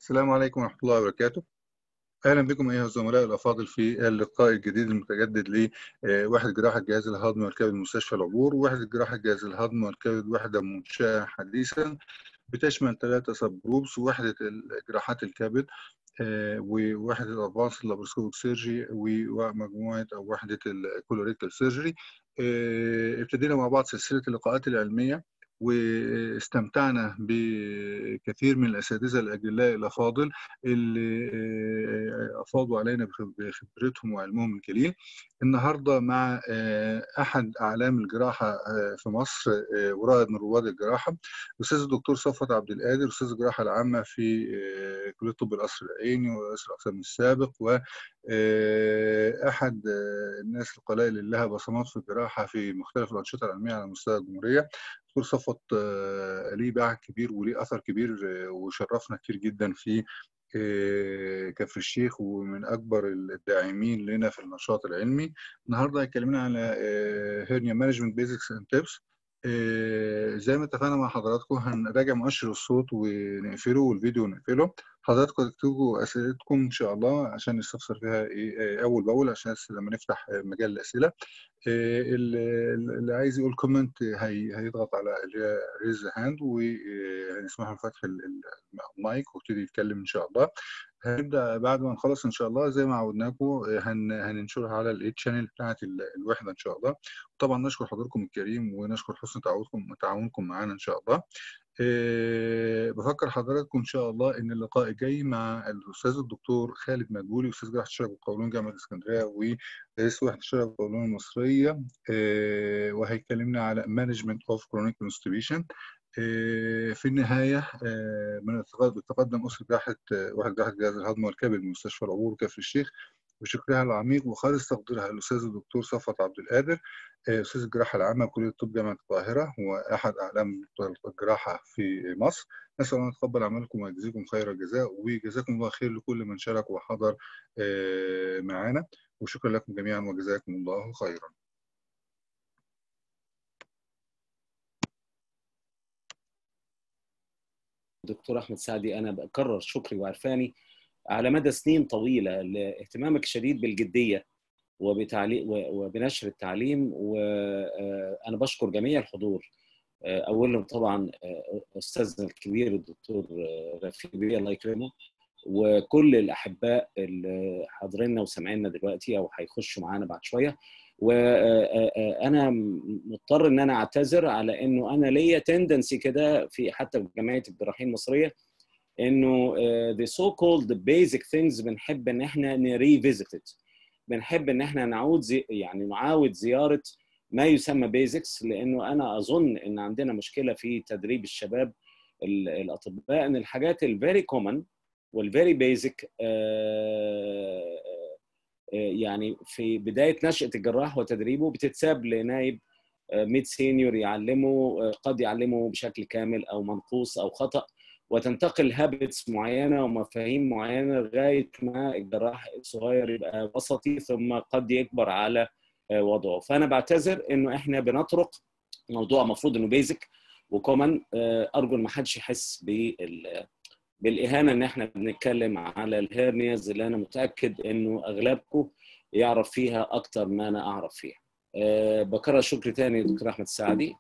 السلام عليكم ورحمة الله وبركاته أهلا بكم أيها الزملاء الأفاضل في اللقاء الجديد المتجدد لوحدة جراحة الجهاز الهضمي والكبد مستشفى العبور وحدة جراحة الجهاز الهضمي والكبد وحدة منشأة حديثا بتشمل ثلاثة سب جروبس وحدة جراحات الكبد ووحدة الأدفانس لابروسكوبيك سيرجي ومجموعة أو وحدة الكولوريكتال سيرجري ابتدينا مع بعض سلسلة اللقاءات العلمية واستمتعنا بكثير من الاساتذه الاجلاء الافاضل اللي افاضوا علينا بخبرتهم وعلمهم الجليل. النهارده مع احد اعلام الجراحه في مصر ورائد من رواد الجراحه الاستاذ الدكتور صفوت عبد القادر استاذ الجراحه العامه في كليه طب القصر العيني ورئيس الاقسام السابق و احد الناس القلائل اللي لها بصمات في الجراحه في مختلف الانشطه العلميه على مستوى الجمهوريه دكتور صفوت ليه باع كبير وليه اثر كبير وشرفنا كتير جدا في كفر الشيخ ومن اكبر الداعمين لنا في النشاط العلمي النهارده هيكلمنا على هيرنيا مانجمنت بيزكس اند تيبس زي ما اتفقنا مع حضراتكم هنراجع مؤشر الصوت ونقفله والفيديو نقفله حضراتكم تكتبوا اسئلتكم ان شاء الله عشان نستفسر فيها ايه اول باول عشان لما نفتح مجال الاسئله اللي عايز يقول كومنت هي هيضغط على ريز هاند وهنسمح له فتح المايك ويبتدي يتكلم ان شاء الله هنبدا بعد ما نخلص ان شاء الله زي ما عودناكم هن هننشرها على الايت شانل بتاعت الوحده ان شاء الله وطبعا نشكر حضوركم الكريم ونشكر حسن تعاونكم تعاونكم معانا ان شاء الله أه بفكر حضراتكم ان شاء الله ان اللقاء الجاي مع الاستاذ الدكتور خالد مدبولي استاذ جراحه الشرج والقولون جامعه اسكندريه ورئيس وحده الشرج والقولون المصريه أه وهيكلمنا على مانجمنت اوف كرونيك كونستيبيشن أه في النهايه من التقدم اسره جراحه وحده جراحه الجهاز الهضمي والكبد بمستشفى العبور كفر الشيخ بشكرها العميق وخالص تقديرها الاستاذ الدكتور صفوت عبد القادر استاذ الجراحه العامه بكليه الطب جامعه القاهره واحد اعلام الجراحه في مصر نسال الله يتقبل عملكم ويجزيكم خير الجزاء وجزاكم الله خير لكل من شارك وحضر معنا وشكرا لكم جميعا وجزاكم الله خيرا دكتور احمد سعدي انا بكرر شكري وعرفاني على مدى سنين طويله لاهتمامك الشديد بالجديه وبتعليم وبنشر التعليم وانا بشكر جميع الحضور اولهم طبعا استاذنا الكبير الدكتور رفيق الله يكرمه وكل الاحباء اللي حاضريننا وسامعيننا دلوقتي او هيخشوا معانا بعد شويه وانا مضطر ان انا اعتذر على انه انا ليا تندنسي كده في حتى في جمعيه الجراحين المصريه انه the so called the basic things بنحب ان احنا نريفيزيت بنحب ان احنا نعود زي يعني نعاود زياره ما يسمى بيزكس لانه انا اظن ان عندنا مشكله في تدريب الشباب الاطباء ان الحاجات الفيري كومن والفيري بيزك يعني في بدايه نشاه الجراح وتدريبه بتتساب لنايب ميد سينيور يعلمه قد يعلمه بشكل كامل او منقوص او خطا وتنتقل هابتس معينه ومفاهيم معينه لغايه ما الجراح الصغير يبقى وسطي ثم قد يكبر على وضعه فانا بعتذر انه احنا بنطرق موضوع المفروض انه بيزك وكومن ارجو ان ما حدش يحس بال بالاهانه ان احنا بنتكلم على الهيرنياز اللي انا متاكد انه اغلبكم يعرف فيها اكتر ما انا اعرف فيها أه بكرر شكر تاني دكتور احمد السعدي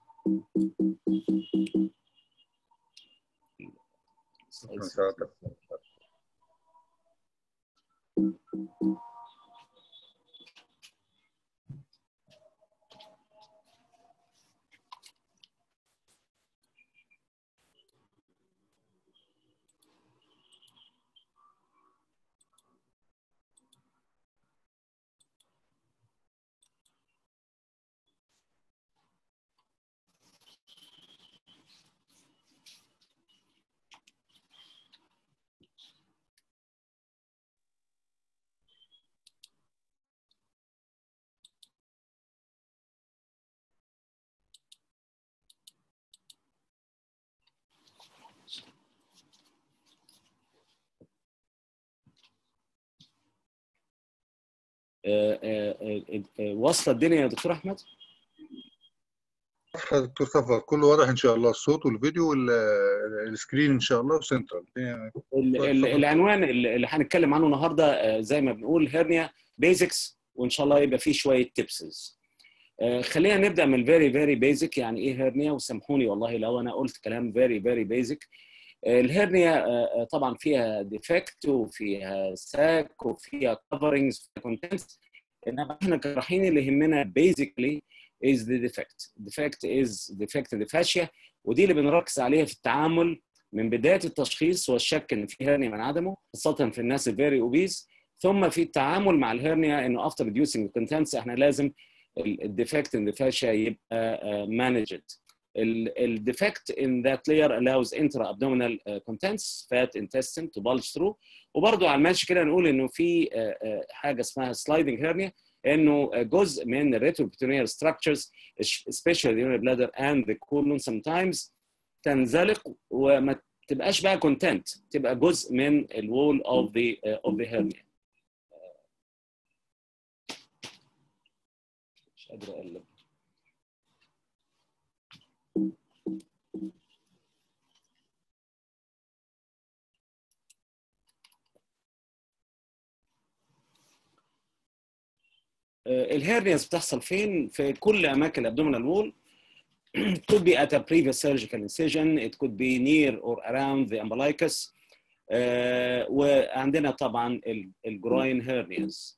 واصله الدنيا يا دكتور احمد؟ واضحه دكتور صفوت كله واضح ان شاء الله الصوت والفيديو والسكرين ان شاء الله وسنترال ال- ال- العنوان اللي اللي هنتكلم عنه النهارده آه، زي ما بنقول هيرنيا بيزكس وان شاء الله يبقى فيه شويه تيبسز خلينا نبدا من الفيري فيري بيزك يعني ايه هيرنيا وسامحوني والله لو انا قلت كلام فيري فيري بيزك الهرنيا آه، آه، طبعا فيها ديفكت وفيها ساك وفيها كفرنجز وفيها كونتنتس انما احنا كراحين اللي يهمنا بيزيكلي is the defect. Defect is defect the fascia ودي اللي بنركز عليها في التعامل من بدايه التشخيص والشك ان في هرنيا من عدمه خاصه في الناس الفيري اوبيس ثم في التعامل مع الهرنيا انه after reducing the contents احنا لازم الديفكت in the fascia يبقى uh, managed. الديفكت in that layer allows intra-abdominal uh, contents fat intestine to bulge through وبرضه على الماشي كده نقول انه في uh, uh, حاجه اسمها sliding hernia انه جزء من الريتروبيتونيال structures especially the urinary bladder and the colon sometimes تنزلق وما تبقاش بقى content تبقى جزء من الوول of the uh, of the hernia مش قادر اقلب الهيرنياز بتحصل فين؟ في كل اماكن الابدومينال وول it could be at a previous surgical incision it could be near or around the umbilicus uh, وعندنا طبعا الجروين هيرنياز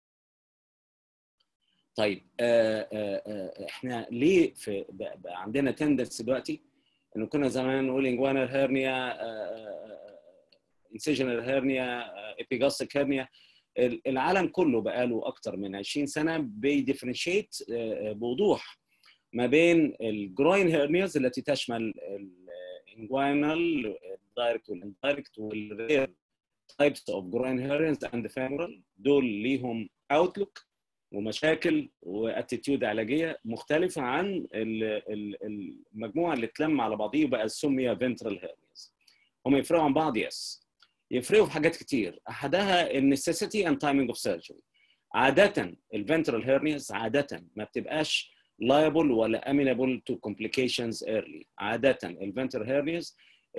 طيب uh, uh, احنا ليه في بقى عندنا تندنس دلوقتي انه كنا زمان نقول انجوانال هيرنيا انسيجنال هيرنيا ابيجاستيك هيرنيا العالم كله بقى له اكتر من 20 سنه بيديفرنشيت بوضوح ما بين الجروين هيرنياز التي تشمل الانجوينال الدايركت والاندايركت والرير تايبس اوف جروين هيرنياز اند فيمورال دول ليهم اوتلوك ومشاكل واتيتيود علاجيه مختلفه عن المجموعه اللي اتلم على بعضيه وبقى سمي فنترال هيرنياز هم يفرقوا عن بعض يس يفرقوا في حاجات كتير احدها النسيسيتي اند تايمينج اوف سيرجري عاده الفنترال هيرنياز عاده ما بتبقاش liable ولا amenable to complications early عاده الفنترال هيرنياز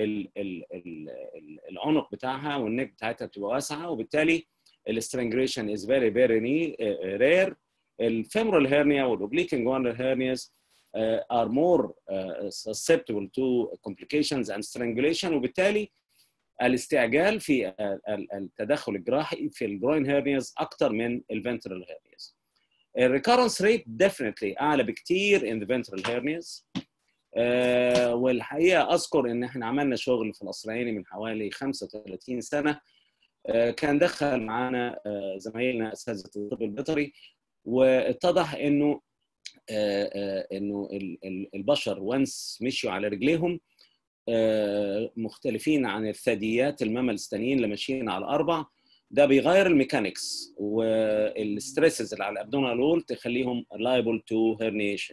العنق بتاعها والنك بتاعتها بتبقى واسعه وبالتالي السترنجريشن is very very rare الفيمورال هيرنيا والاوبليك انجوانال هيرنياز are more uh, susceptible to complications and strangulation وبالتالي الاستعجال في التدخل الجراحي في الجروين هيرنياز اكثر من الفنترال هيرنياز. الريكارنس ريت ديفنتلي اعلى بكتير in the ventral hernias أه والحقيقه اذكر ان احنا عملنا شغل في القصر العيني من حوالي 35 سنه أه كان دخل معانا أه زمايلنا اساتذه الطب البيطري واتضح انه انه البشر وانس مشوا على رجليهم مختلفين عن الثدييات الممل الثانيين اللي ماشيين على اربع ده بيغير الميكانكس والستريسز اللي على الابدومينال وول تخليهم liable to herniation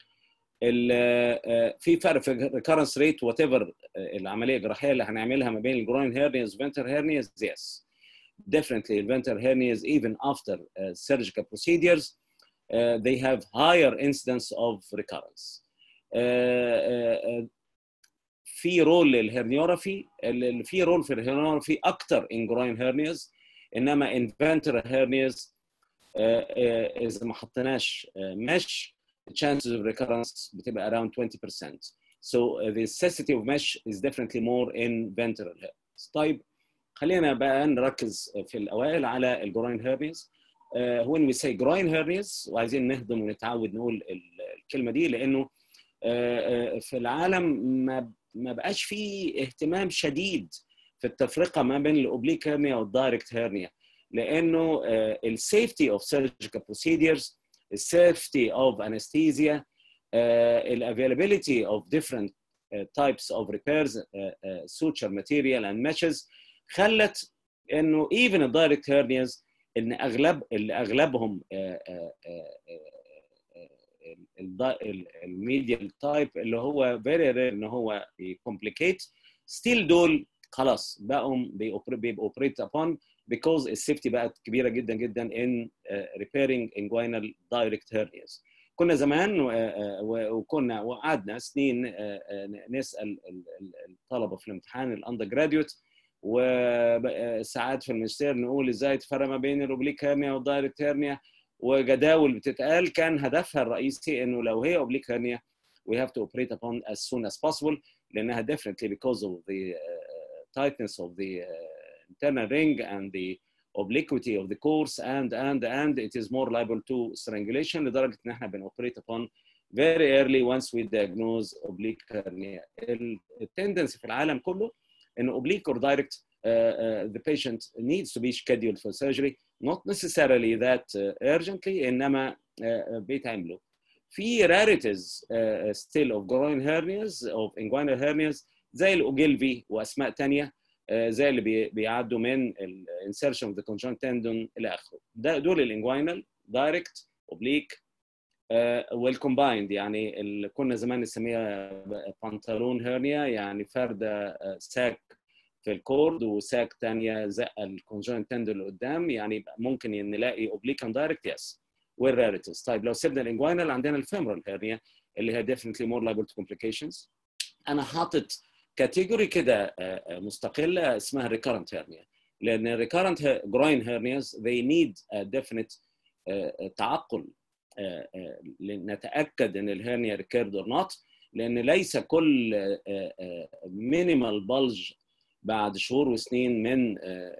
في فرق في الريكارنس ريت وات ايفر العمليه الجراحيه اللي هنعملها ما بين الجروين هيرنيز فنتر هيرنيز yes definitely الفنتر هيرنيز even after uh, surgical procedures uh, they have higher incidence of recurrence uh, uh, في رول للهرنيورافي اللي في رول في الهرنيورافي اكتر ان جروين هيرنياز انما انفنتر هيرنياز اذا ما حطيناش مش chances of recurrence بتبقى around 20%. So uh, the necessity of mesh is definitely more in ventral hernias. طيب خلينا بقى نركز في الاوائل على الجروين هيرنيز. Uh, when we say groin hernias وعايزين نهضم ونتعود نقول الكلمه دي لانه uh, uh, في العالم ما ما بقاش فيه اهتمام شديد في التفرقه ما بين الاوبليك هيرنيا والدايركت هيرنيا لانه السيفتي اوف سيرجيكال بروسيدرز السيفتي اوف انستيزيا الافيلابيلتي اوف ديفرنت types of repairs uh, uh, suture material and meshes خلت انه even الدايركت هيرنياز ان اغلب اللي اغلبهم الميديال تايب اللي هو فيري رير ان هو يكومبليكيت ستيل دول خلاص بقوا بيبقوا اوبريت ابون because السيفتي بقت كبيره جدا جدا in uh, repairing inguinal direct hernias كنا زمان وكنا وقعدنا سنين نسال الطلبه في الامتحان الاندر جراديوت وساعات في الماجستير نقول ازاي تفرق ما بين الاوبليك هيرنيا والدايركت هيرنيا وجداول بتتقال كان هدفها الرئيسي انه لو هي اوبليك هيرنيا we have to operate upon as soon as possible لانها definitely because of the uh, tightness of the uh, internal ring and the obliquity of the course and and and it is more liable to strangulation لدرجه ان احنا بنoperate upon very early once we diagnose oblique hernia. التندنسي في العالم كله ان oblique or direct uh, uh, the patient needs to be scheduled for surgery not necessarily that uh, urgently انما uh, بيتعملوا في rarities uh, still of groin hernias of inguinal hernias زي الاوجيلفي واسماء ثانيه زي اللي بي, بيعدوا من الانسرشن اوف ذا conjoint tendon الى اخره ده دول الانجوينال دايركت اوبليك والكومبايند يعني اللي كنا زمان نسميها بنطلون هيرنيا يعني فرده ساك في الكورد وساك ثانيه زقه الكونجوينت تندون لقدام يعني ممكن نلاقي اوبليك اند دايركت يس والراريتيز طيب لو سيبنا الانجوينال عندنا الفيمرال هيرنيا اللي هي definitely more liable to complications انا حاطط كاتيجوري كده مستقله اسمها recurrent hernia لان recurrent groin hernias they need a definite تعقل نتاكد ان الهرنيا ريكيرد اور نوت لان ليس كل مينيمال بلج بعد شهور وسنين من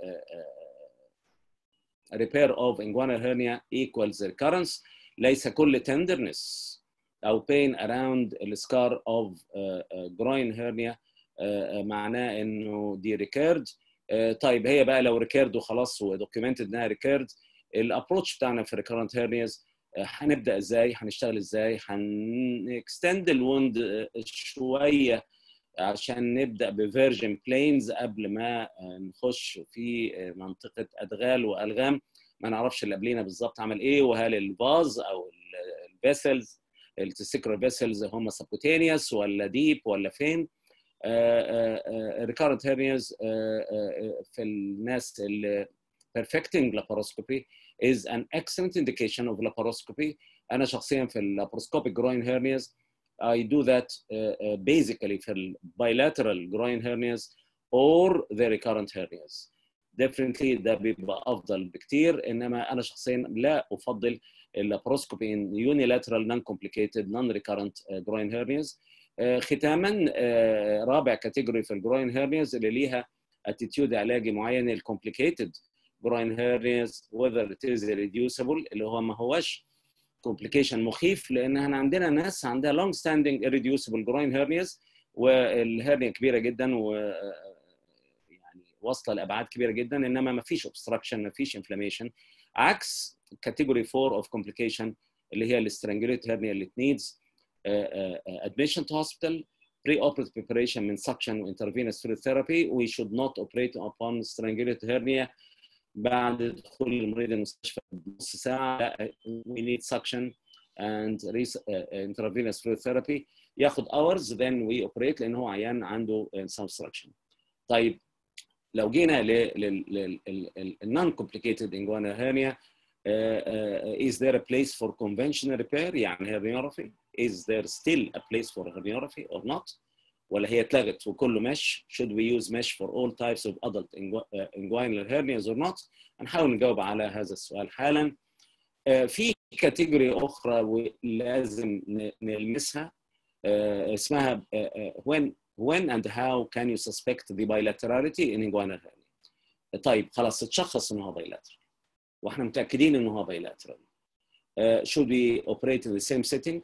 repair of inguinal hernia equals recurrence ليس كل tenderness او pain around the scar of groin hernia معناه انه دي ريكيرد طيب هي بقى لو ريكيرد وخلاص ودوكيومنتد انها ريكيرد الابروتش بتاعنا في ريكيرنت هيرنيز هنبدا ازاي هنشتغل ازاي هنكستند الوند شويه عشان نبدا بفيرجن بلينز قبل ما نخش في منطقه ادغال والغام ما نعرفش اللي قبلينا بالظبط عمل ايه وهل الفاز او الفيسلز التستيكولار فيسلز هم سبوتينيوس ولا ديب ولا فين recurrent hernias في الناس اللي perfecting laparoscopy is an excellent indication of laparoscopy. أنا شخصيا في laparoscopic groin hernias I do that uh, uh, basically في ال bilateral groin hernias or the recurrent hernias. Definitely ده بيبقى أفضل بكتير إنما أنا شخصيا لا أفضل اللاباروسكوبي in unilateral non-complicated non-recurrent uh, groin hernias. ختاما رابع كاتيجوري في الجروين هيرنيز اللي ليها اتيتيود علاجي معين الكومبليكيتد جروين هيرنيز whether it is reducible اللي هو ما هوش كومبليكيشن مخيف لان احنا عندنا ناس عندها لونج ستاندنج irreducible جروين هيرنيز والهيرنيا كبيره جدا و يعني واصله لابعاد كبيره جدا انما ما فيش obstruction ما فيش inflammation عكس كاتيجوري 4 of complication اللي هي الاسترانجوليت هيرنيا اللي needs Uh, uh, admission to hospital, pre-operative preparation من suction intravenous fluid therapy. We should not operate upon strangulated hernia بعد دخول المريض المستشفى بنص ساعة. We need suction and uh, intravenous fluid therapy. ياخد hours then we operate لأن هو عيان عنده substruction. طيب لو جينا لل non complicated inguinal hernia Uh, uh, is there a place for conventional repair يعني herniorrhaphy is there still a place for herniorrhaphy or not ولا هي اتلغت وكله mesh should we use mesh for all types of adult inguinal hernias or not هنحاول نجاوب على هذا السؤال حالا uh, في كاتيجوري اخرى لازم نلمسها اسمها when when and how can you suspect the bilaterality in inguinal hernia طيب خلاص اتشخص ان هو bilateral واحنا متاكدين ان هو bilateral uh, should we operate in the same setting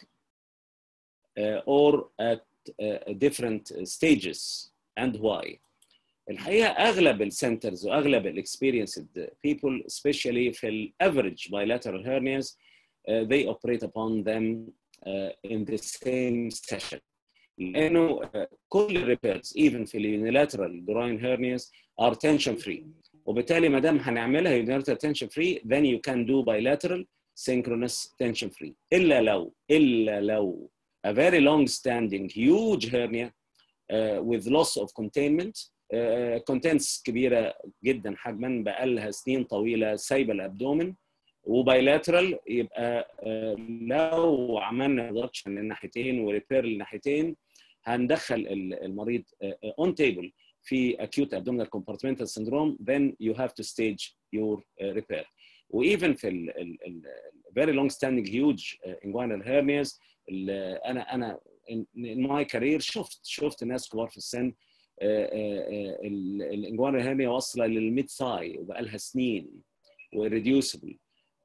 uh, or at uh, different stages and why الحقيقه اغلب السنترز واغلب الاكسبيرينسد people especially في الافريج bilateral hernias uh, they operate upon them uh, in the same session لانه uh, كل repairs even في الunilateral groin hernias are tension free وبالتالي ما دام هنعملها unilateral tension free then you can do bilateral synchronous tension free الا لو الا لو a very long standing huge hernia uh, with loss of containment uh, contents كبيره جدا حجما بقالها سنين طويله سايبه الابدومن وبايلاترال يبقى لو عملنا ريدكشن للناحيتين وريبير للناحيتين هندخل المريض اون تيبل في acute abdominal compartmental syndrome then you have to stage your uh, repair وايفن في ال ال ال very long standing huge uh, inguinal hernias انا انا in my career شفت شفت ناس كبار في السن الانجوانال هيرنيا واصله للميد ثاي وبقى لها سنين وريديوسبل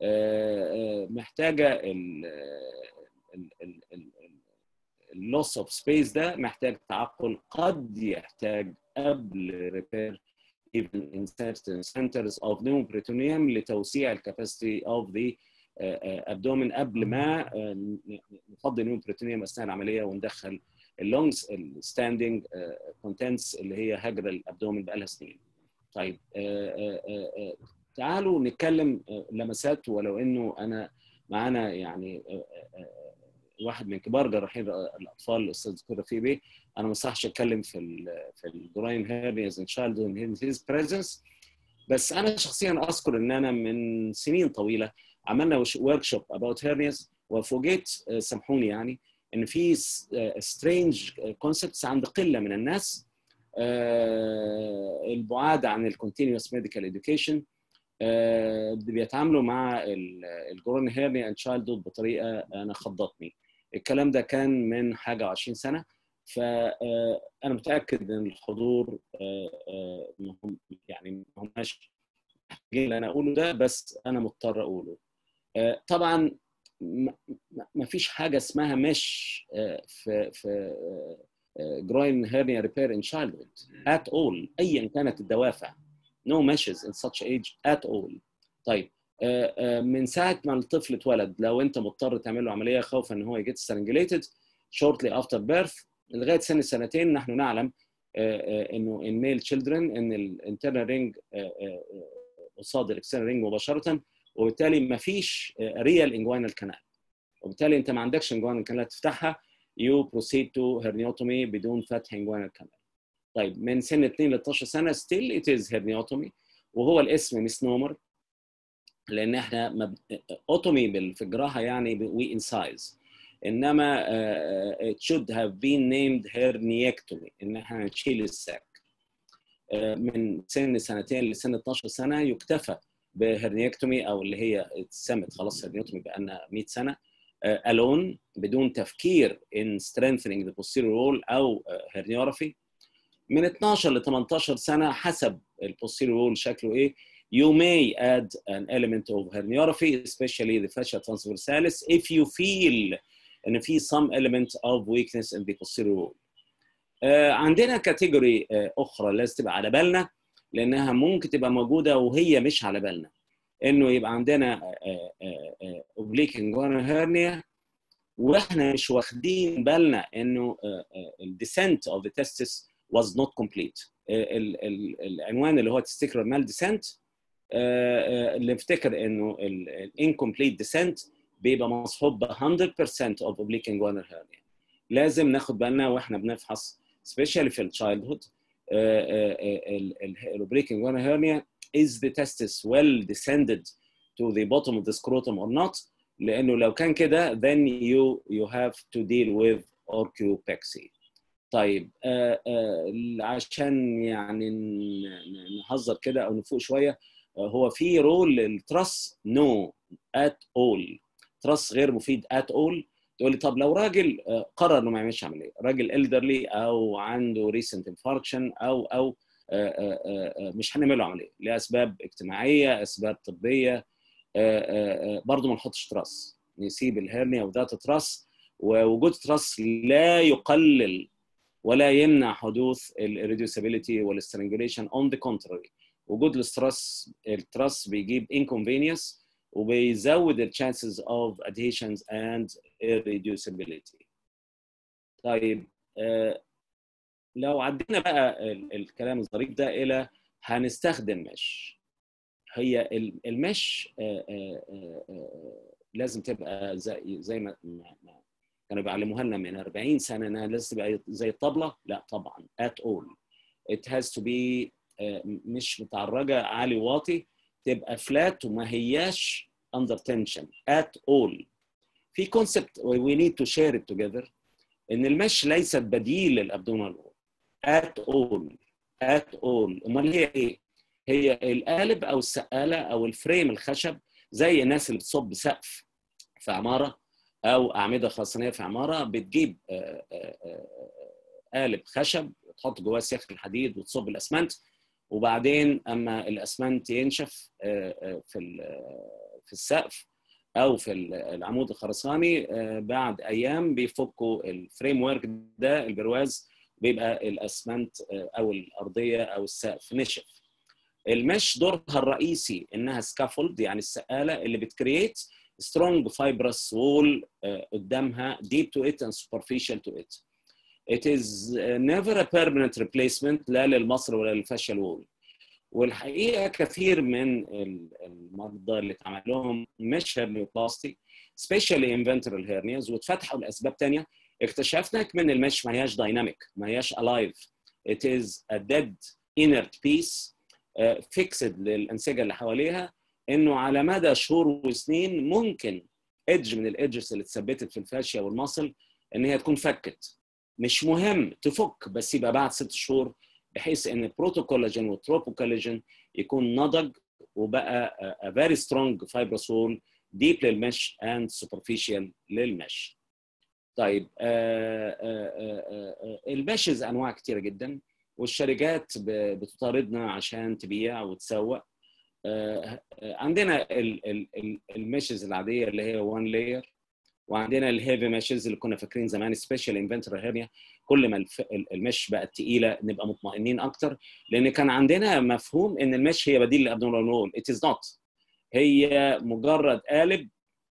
محتاجه اللوس اوف سبيس ده محتاج تعقل قد يحتاج قبل ريبير even in certain centers of pneumoperitoneum لتوسيع الكاباسيتي of the abdomen قبل ما نفضي pneumoperitoneum اثناء العمليه وندخل اللونجز الستاندنج كونتنتس اللي هي هجر الابدومن بقى لها سنين. طيب تعالوا نتكلم لمسات ولو انه انا معانا يعني واحد من كبار جراحين الاطفال الاستاذ دكتور رفيق بيه انا ما انصحش اتكلم في ال في الجراين هيرنيز ان تشايلد ان هيز بريزنس بس انا شخصيا اذكر ان انا من سنين طويله عملنا ورك شوب اباوت هيرنيز وفوجئت سامحوني يعني ان في سترينج كونسبتس عند قله من الناس البعاد عن الكونتينوس ميديكال اديوكيشن بيتعاملوا مع الجورون هيرني اند تشايلدهود بطريقه انا خضتني الكلام ده كان من حاجه 20 سنه فانا متاكد ان الحضور يعني ما هماش اللي انا اقوله ده بس انا مضطر اقوله طبعا ما فيش حاجه اسمها مش في في جروين هيرنيا ريبير ان تشايلدهود ات اول ايا كانت الدوافع no meshes in such age at all طيب من ساعه ما الطفل اتولد لو انت مضطر تعمل له عمليه خوفا ان هو يجيت strangulated shortly after birth لغايه سن السنتين نحن نعلم انه in male children ان الانترنال رينج قصاد الاكسترنال رينج مباشره وبالتالي ما فيش ريال انجوينال كانال وبالتالي انت ما عندكش انجوينال كانال تفتحها يو بروسيد تو هرنيوتومي بدون فتح انجوينال كانال طيب من سن 2 ل 12 سنه ستيل ات از هرنيوتومي وهو الاسم مسنومر لان احنا مب... اوتومي في الجراحه يعني وي انسايز انما uh, it should have been named herniectomy ان احنا نشيل الساك uh, من سن سنتين لسن 12 سنه يكتفى بهرنيكتومي او اللي هي اتسمت خلاص هرنيوتومي بقى لنا 100 سنه الون uh, بدون تفكير in strengthening the posterior wall او هرنيورافي من 12 ل 18 سنه حسب البوستيريور وول شكله ايه you may add an element of herniorrhaphy especially the fascia transversalis if you feel ان في some element of weakness in the posterior wall. uh, عندنا كاتيجوري uh, اخرى لازم تبقى على بالنا لانها ممكن تبقى موجوده وهي مش على بالنا انه يبقى عندنا اوبليك انجوانال هيرنيا واحنا مش واخدين بالنا انه الديسنت اوف ذا تستس was not complete ال ال العنوان اللي هو testicular malديسنت اللي نفتكر انه الانكمبليت ديسنت بيبقى مصحوب ب 100% of oblique inguinal hernia لازم ناخد بالنا واحنا بنفحص especially في التشايلد هود الاوبليك inguinal hernia is the testis well descended to the bottom of the scrotum or not لانه لو كان كده then you you have to deal with orchiopexy طيب آه آه عشان يعني نهزر كده او نفوق شويه آه هو في رول للترس نو ات اول ترس غير مفيد ات اول تقول لي طب لو راجل قرر انه ما يعملش عمليه راجل الدرلي او عنده ريسنت انفاركشن او او مش هنعمل له عمليه لاسباب اجتماعيه اسباب طبيه برضه ما نحطش تراس نسيب الهرنيا وذات تراس ووجود تراس لا يقلل ولا يمنع حدوث الريديوسابيلتي والسترانجوليشن اون ذا كونتراري وجود السترس التراس بيجيب انكونفينينس وبيزود الشانسز اوف adhesions and irreducibility طيب آه لو عدينا بقى الكلام الظريف ده الى هنستخدم مش هي المش آه آه لازم تبقى زي زي ما كانوا بيعلموها لنا من 40 سنه انها لازم تبقى زي الطبله لا طبعا at all it has to be مش متعرجه عالي واطي تبقى فلات وما هياش under tension at all في كونسبت we need to share it together ان المش ليست بديل للابدومينال وول at all at all امال هي ايه؟ هي القالب او السقاله او الفريم الخشب زي الناس اللي بتصب سقف في عماره او اعمده خرسانيه في عماره بتجيب قالب خشب تحط جواه سياخ الحديد وتصب الاسمنت وبعدين اما الاسمنت ينشف في في السقف او في العمود الخرساني بعد ايام بيفكوا الفريم ورك ده البرواز بيبقى الاسمنت او الارضيه او السقف نشف المش دورها الرئيسي انها سكافولد يعني السقاله اللي بتكريت سترونج fibrous وول قدامها deep to it and superficial to it. It is never a permanent replacement لا للمصر ولا للفاشل وول. والحقيقه كثير من المرضى اللي اتعمل لهم مش هيرنيوبلاستي سبيشالي انفنترال هيرنياز واتفتحوا لاسباب ثانيه اكتشفنا من المش ما هياش دايناميك ما هياش الايف it is a dead inert piece فيكسد للانسجه اللي حواليها انه على مدى شهور وسنين ممكن ايدج من الايدجز اللي اتثبتت في الفاشيه والمصل ان هي تكون فكت مش مهم تفك بس يبقى بعد ست شهور بحيث ان البروتوكولاجين والتروبوكولاجين يكون نضج وبقى a very strong fibrous wall deep للمش and superficial للمش. طيب المشز انواع كتيره جدا والشركات بتطاردنا عشان تبيع وتسوق عندنا المشز العاديه اللي هي وان لاير وعندنا الهيفي مشز اللي كنا فاكرين زمان سبيشال انفنتر هيرنيا كل ما المش بقت تقيله نبقى مطمئنين اكتر لان كان عندنا مفهوم ان المش هي بديل للابدومينال وول ات از نوت هي مجرد قالب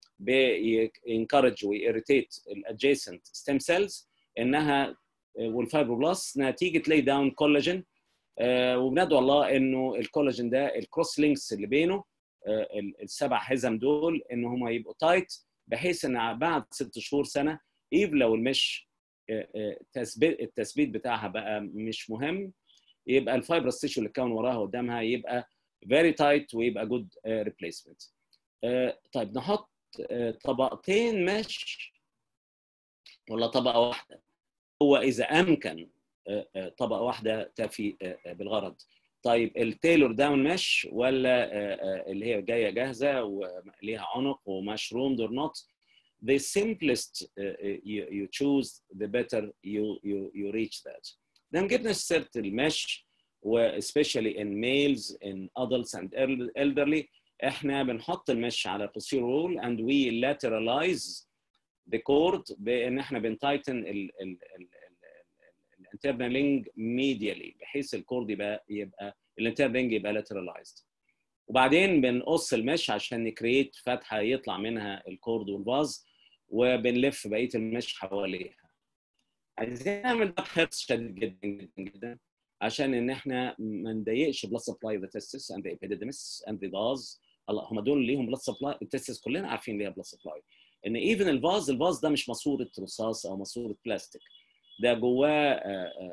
بينكرج ويريتيت الادجيسنت ستيم سيلز انها والفايبروبلاست نتيجه لي داون كولاجين وبندعو الله انه الكولاجين ده الكروس لينكس اللي بينه السبع حزم دول ان هم يبقوا تايت بحيث ان بعد ست شهور سنه ايف لو المش تثبيت التثبيت بتاعها بقى مش مهم يبقى الفايبرس تيشو اللي اتكون وراها قدامها يبقى فيري تايت ويبقى جود ريبليسمنت طيب نحط طبقتين مش ولا طبقه واحده هو اذا امكن طبقه واحده تفي بالغرض طيب التيلور داون مش ولا اللي هي جايه جاهزه وليها عنق ومشروم or not the simplest you, you choose the better you you you reach that then جبنا سيره المش و especially in males in adults and elderly احنا بنحط المش على posterior rule and we lateralize the cord بان احنا بنتايتن ال ال ال الانترنالينج ميديالي بحيث الكورد يبقى يبقى الانترنالينج يبقى لاتراليزد وبعدين بنقص المش عشان نكريت فتحه يطلع منها الكورد والفاز وبنلف بقيه المش حواليها عايزين نعمل ده بحرص شديد جدا جدا جدا عشان ان احنا ما نضايقش بلاد سبلاي ذا تستس اند ابيديدمس اند ذا فاز الله هم دول ليهم بلاد سبلاي التستس كلنا عارفين ليها بلاد سبلاي ان ايفن الفاز الفاز ده مش ماسوره رصاص او ماسوره بلاستيك ده جواه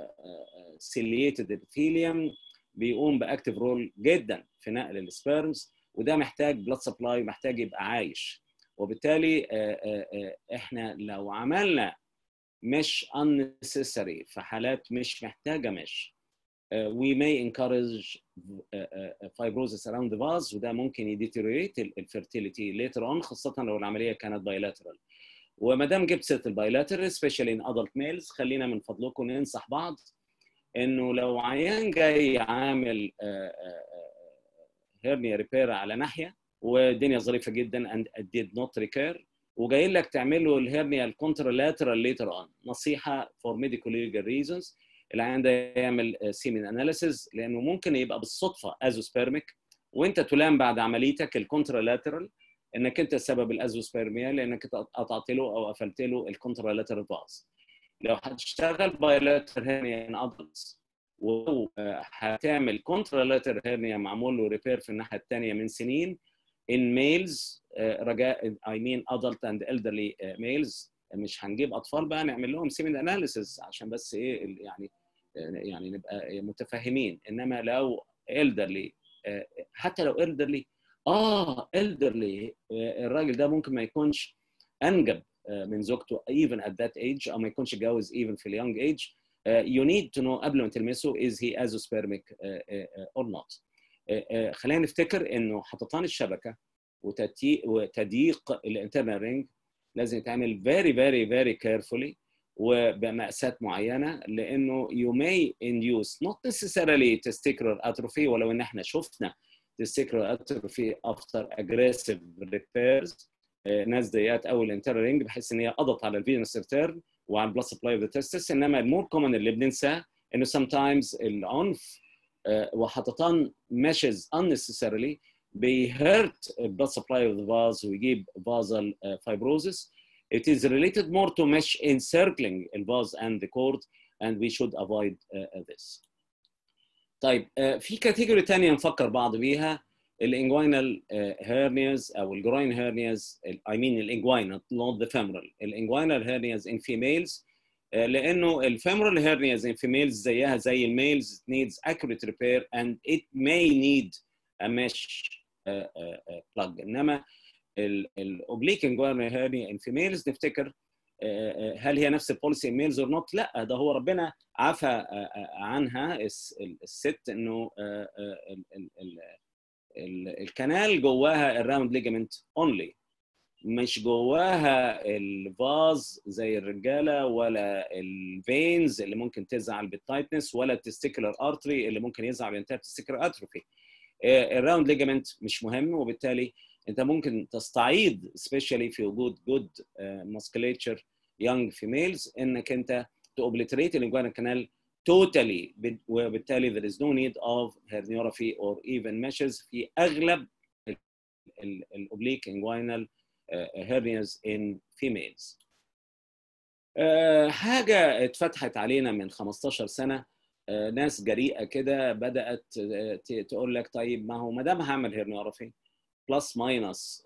سيليتد ابيثيليوم بيقوم باكتيف رول جدا في نقل السبيرمز وده محتاج بلاد سبلاي محتاج يبقى عايش وبالتالي احنا لو عملنا مش unnecessary في حالات مش محتاجه مش we may encourage fibrosis around the vase وده ممكن يديتيريت الفيرتيليتي later on خاصه لو العمليه كانت بايلاترال وما دام جبت سيره البايلاترال سبيشالي ان ادلت ميلز خلينا من فضلكم ننصح بعض انه لو عيان جاي عامل هيرنيا ريبير على ناحيه والدنيا ظريفه جدا and did not recur وجاي لك تعمل له الهيرنيا الكونترالاترال ليتر اون نصيحه فور ميديكال ليجل ريزونز العيان ده يعمل سيمين اناليسيز لانه ممكن يبقى بالصدفه ازوسبيرميك وانت تلام بعد عمليتك الكونترالاترال انك انت سبب الازوسبيرميا لانك قطعت له او قفلت له الكونترالاترال فاز لو هتشتغل بايلاتر هيرنيا ان ادلتس وهتعمل كونترالاتر هيرنيا معمول له ريبير في الناحيه الثانيه من سنين in males رجاء I mean adult and elderly males مش هنجيب اطفال بقى نعمل لهم سيمين اناليسيس عشان بس ايه يعني يعني نبقى متفاهمين انما لو elderly حتى لو elderly اه elderly الراجل ده ممكن ما يكونش انجب من زوجته even at that age او ما يكونش اتجوز even في اليونج age uh, you need to know قبل ما تلمسه is he azoospermic uh, uh, or not uh, uh, خلينا نفتكر انه حطتان الشبكه وتضييق الانترنال رينج لازم يتعمل very very very carefully وبمقاسات معينه لانه you may induce not necessarily testicular atrophy ولو ان احنا شفنا testicular atrophy after aggressive repairs ناس ضيقات قوي الانترنال رينج بحيث ان هي قضت على الفينوس ريتيرن وعلى البلس سبلاي اوف ذا تستس انما المور كومن اللي بننساه انه sometimes العنف وحطتان meshes unnecessarily بيهرت البلس سبلاي اوف ذا فاز ويجيب فازال fibrosis it is related more to mesh encircling the vase and the cord and we should avoid uh, this. طيب uh, في كاتيجوري ثانيه نفكر بعض بيها الانجوينال هيرنياز او الجروين هيرنياز I mean الانجوينال not the femoral الانجوينال هيرنياز in females uh, لانه الفيمورال هيرنياز in females زيها زي الميلز needs accurate repair and it may need a mesh plug انما الاوبليك انجوينال هيرنيا ان فيميلز نفتكر هل هي نفس البوليسي ان ميلز اور نوت؟ لا ده هو ربنا عفى عنها الست انه الكنال جواها الراوند ليجمنت اونلي مش جواها الفاز زي الرجاله ولا الفينز اللي ممكن تزعل بالتايتنس ولا التستيكولار ارتري اللي ممكن يزعل بانتهاء التستيكولار اتروفي الراوند ليجمنت مش مهم وبالتالي انت ممكن تستعيض سبيشالي في وجود جود musculature young females انك انت تobliterate الانجوانا كانال totally وبالتالي there is no need of herniorrhaphy or even meshes في اغلب الاوبليك inguinal hernias in females. حاجه اتفتحت علينا من 15 سنه ناس جريئه كده بدات تقول لك طيب ما هو ما دام هعمل هيرنيورفي بلس ماينس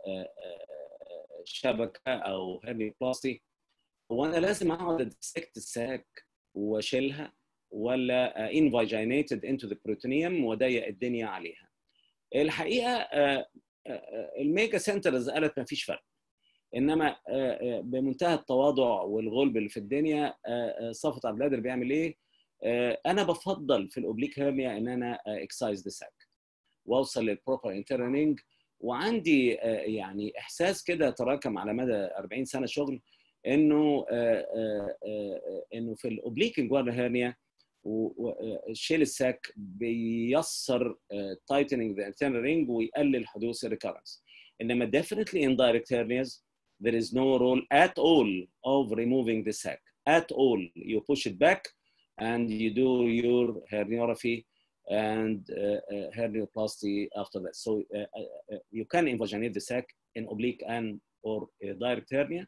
شبكه او هيرني بلاستي هو انا لازم اقعد ادسكت الساك واشيلها ولا انفاجينيتد انتو ذا بروتونيوم واضيق الدنيا عليها الحقيقه الميجا سنترز قالت ما فيش فرق انما بمنتهى التواضع والغلب اللي في الدنيا صفت عبد القادر بيعمل ايه؟ انا بفضل في الاوبليك هيرنيا ان انا اكسايز ذا ساك واوصل للبروبر انترنينج وعندي يعني احساس كده تراكم على مدى 40 سنه شغل انه انه في الاوبليك انجوال هيرنيا شيل الساك بيسر تايتنينج ذا internal رينج ويقلل حدوث الريكارنس انما definitely in direct hernias there is no role at all of removing the sac at all you push it back and you do your herniorrhaphy and uh, uh, hernioplasty after that. So uh, you can invaginate the sac in oblique and or direct hernia.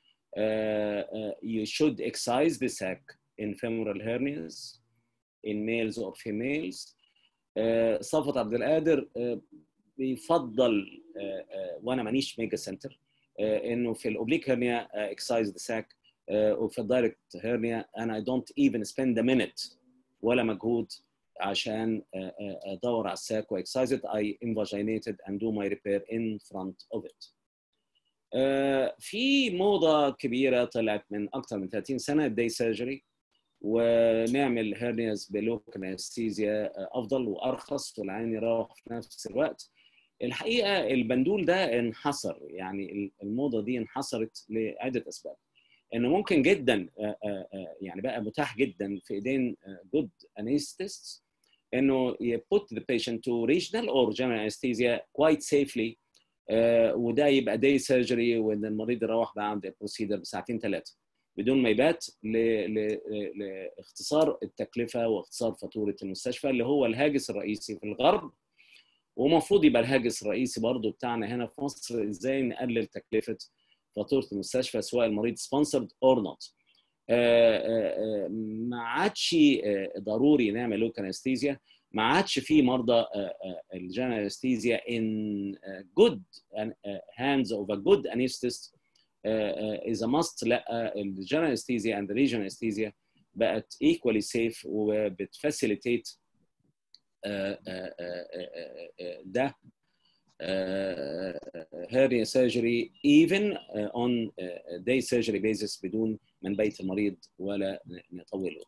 you should excise the sac in femoral hernias in males or females. صفت عبد القادر بيفضل وانا مانيش ميجا سنتر انه في الاوبليك هيرنيا اكسايز ذا ساك وفي الدايركت هيرنيا انا I don't even spend a minute ولا مجهود عشان ادور على الساك واكسايز it I invaginated and do my repair in front of it. في موضة كبيرة طلعت من أكثر من 30 سنة الدي سيرجري ونعمل هيرنياز بلوكال انستيزيا أفضل وأرخص والعين يروح في نفس الوقت. الحقيقة البندول ده انحصر يعني الموضة دي انحصرت لعدة أسباب. انه ممكن جدا يعني بقى متاح جدا في ايدين جود انستيستس انه يبوت ذا بيشنت تو ريجنال اور جنرال انستيزيا كوايت سيفلي وده يبقى داي سيرجري وان المريض يروح بقى عند البروسيدر بساعتين ثلاثه بدون ما يبات لاختصار التكلفه واختصار فاتوره المستشفى اللي هو الهاجس الرئيسي في الغرب ومفروض يبقى الهاجس الرئيسي برضو بتاعنا هنا في مصر ازاي نقلل تكلفه فاتوره المستشفى سواء المريض سبونسرد اور نوت ما عادش ضروري نعمل لوكال انستيزيا ما عادش في مرضى الجنرال انستيزيا in good hands of a good anesthetist is a must لا الجنرال انستيزيا and the regional انستيزيا بقت equally safe وبتفاسيليتيت ده hernia surgery even on day surgery basis بدون ما نبيت المريض ولا نطوله.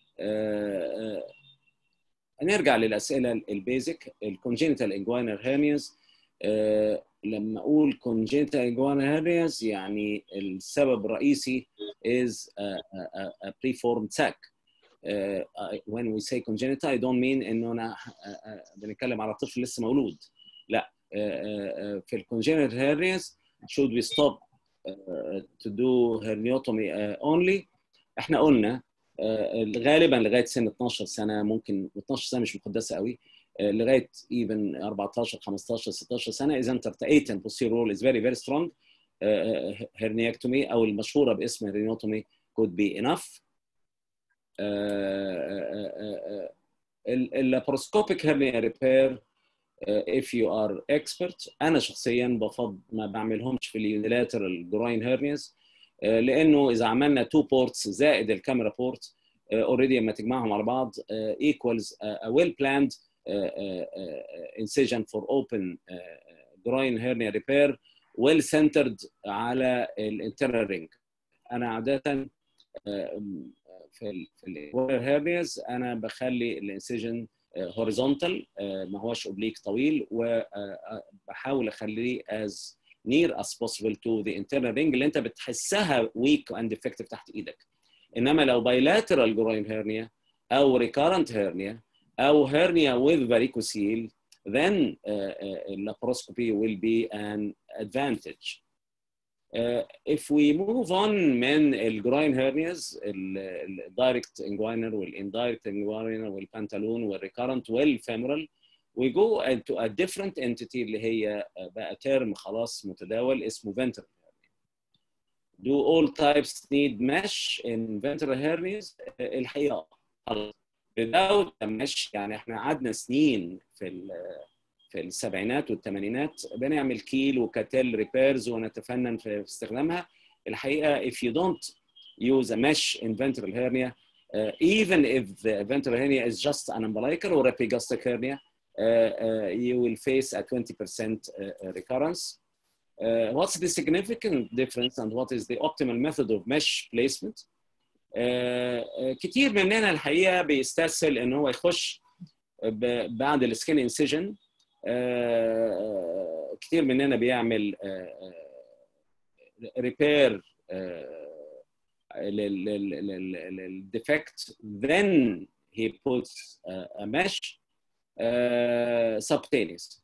نرجع للاسئله البيزك الكونجينيتال انجوينال هيرنياز لما اقول congenital inguinal hernias يعني السبب الرئيسي is a, a, a preformed sac. Uh, when we say congenital I don't mean انه انا بنتكلم على طفل لسه مولود. لا uh, uh, في الcongenital hernias should we stop to do herniatomy only احنا قلنا غالبا لغايه سن 12 سنه ممكن 12 سنه مش مقدسه قوي لغايه even 14 15 16 سنه اذا انترتقيت and posterior role is very very strong herniectomy او المشهوره باسم herniectomy could be enough اللابروسكوبيك hernia repair if you are expert انا شخصيا بفضل ما بعملهمش في اليونيلاترال جروين هيرنيز لانه اذا عملنا تو بورتس زائد الكاميرا بورت اوريدي لما تجمعهم على بعض equals a well planned Uh, uh, incision for open uh, groin hernia repair well centered على الانترنال رينج انا عاده في ال في الايكوال هيرنياز انا بخلي الانسيجن هوريزونتال ما هوش اوبليك طويل وبحاول اخليه as near as possible to the internal ring اللي انت بتحسها weak and defective تحت ايدك انما لو bilateral groin hernia او recurrent hernia او hernia with varicocele then uh, uh, laparoscopy will be an advantage. Uh, if we move on من الجراين hernias الدايركت inguinal والاندايركت inguinal والبانتالون والريكارنت والفيمورال we go into a different entity اللي هي بقى ترم خلاص متداول اسمه ventral hernia. Do all types need mesh in ventral hernias؟ الحقيقه without a mesh يعني احنا قعدنا سنين في في السبعينات والثمانينات بنعمل كيل وكاتيل ريبيرز ونتفنن في استخدامها الحقيقه if you don't use a mesh in ventral hernia uh, even if the ventral hernia is just an umbilical or epigastric hernia uh, uh, you will face a 20% recurrence uh, what's the significant difference and what is the optimal method of mesh placement كتير مننا الحقيقه بيستسهل ان هو يخش بعد السكين انسيجن كتير مننا بيعمل ريبير للديفكت then he puts a mesh subcutaneous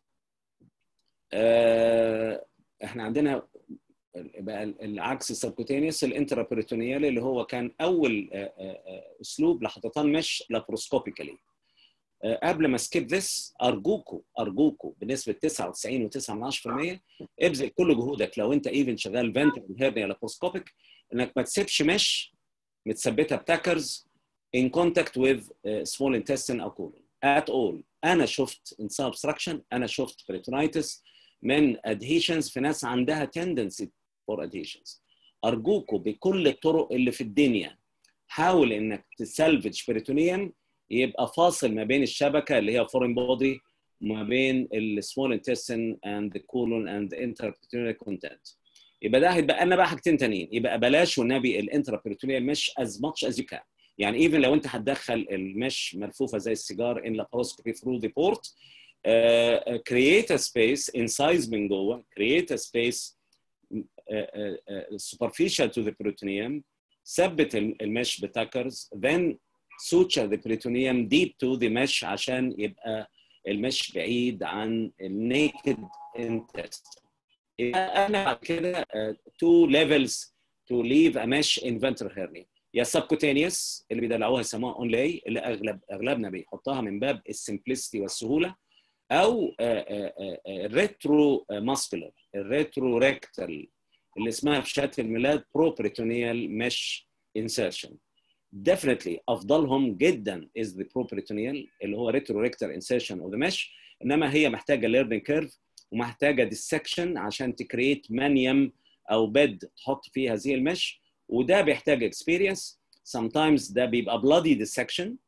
احنا عندنا بقى العكس السبكوتينيوس الانترابريتونيال اللي هو كان اول اسلوب لحطتان مش لابروسكوبيكالي قبل ما سكيب ذس ارجوكوا ارجوكوا بنسبه 99.9% ابذل كل جهودك لو انت ايفن شغال فنترال هيرنيا لابروسكوبيك انك ما تسيبش مش متثبته بتاكرز in contact with uh, small intestine او colon at all انا شفت انسان obstruction انا شفت بريتونايتس من adhesions في ناس عندها tendency for adhesions ارجوكوا بكل الطرق اللي في الدنيا حاول انك تسلفج بريتونيوم يبقى فاصل ما بين الشبكه اللي هي foreign body وما بين السمول intestine and the colon and the interperitoneal content يبقى ده هيبقى لنا بقى حاجتين تانيين يبقى بلاش والنبي الانترابريتونيال مش as much as you can يعني ايفن لو انت هتدخل المش ملفوفه زي السيجار in laparoscopy through the port uh, create a space incise من جوه create a space uh, uh, superficial to the peritoneum ثبت المش بتاكرز then suture the peritoneum deep to the mesh عشان يبقى المش بعيد عن النيكد intestine يبقى انا بعد كده two levels to leave a mesh in ventral hernia يا subcutaneous اللي بيدلعوها يسموها اونلاي اللي اغلب اغلبنا بيحطها من باب السمبلسيتي والسهوله او ريترو ماسكولار الريترو ريكتال اللي اسمها في شهاده الميلاد بروبريتونيال مش انسيرشن definitely افضلهم جدا is the properitoneal اللي هو retro rectal insertion of the mesh انما هي محتاجه learning curve ومحتاجه dissection عشان تكريت منيم او بيد تحط فيه هذه المش وده بيحتاج experience sometimes ده بيبقى bloody dissection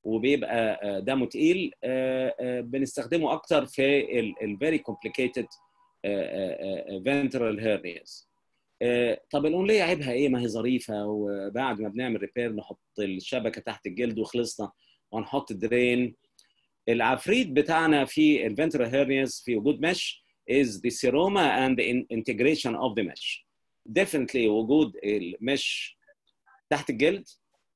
وبيبقى دمه تقيل بنستخدمه اكتر في الفيري كومبليكيتد فنترال هيرنيز طب الاونليه عيبها ايه ما هي ظريفه وبعد ما بنعمل ريبير نحط الشبكه تحت الجلد وخلصنا وهنحط درين العفريت بتاعنا في الفنترال هيرنيز في وجود مش is the seroma and the integration of the mesh. Definitely وجود المش تحت الجلد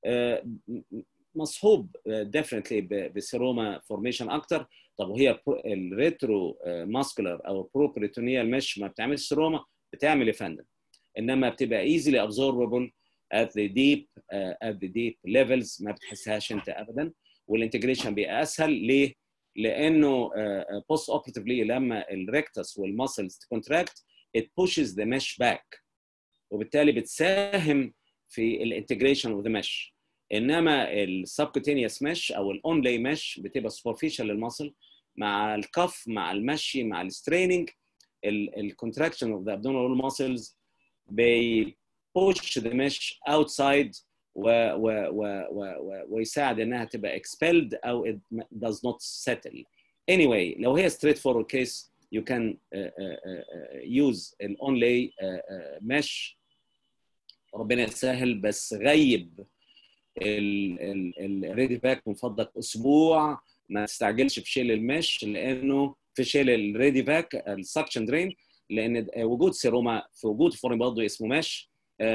مصحوب definitely بسيروما فورميشن اكتر طب وهي الريترو ماسكولار او البروبريتونيال مش ما بتعملش سيروما بتعمل يا فندم انما بتبقى easily absorbable at the deep uh, at the deep levels ما بتحسهاش انت ابدا والانتجريشن بيبقى اسهل ليه؟ لانه بوست اوبرتيفلي لما الريكتس والماسلز تكونتراكت it pushes the mesh back وبالتالي بتساهم في الانتجريشن اوف ذا مش انما السبكوتينيوس مش او الاونلي مش بتبقى سوبرفيشال للمسل مع الكف مع المشي مع الستريننج الكونتراكشن اوف ذا abdominal muscles بي push the mesh outside و, و, و, و, ويساعد انها تبقى expelled او it does not settle. Anyway لو هي straight forward case you can uh, uh, uh, use an only mesh ربنا يسهل بس غيب الريدي باك من فضلك اسبوع ما تستعجلش في شيل المش لانه في شيل الريدي باك السكشن درين لان وجود سيروما في وجود فورين برضه اسمه مش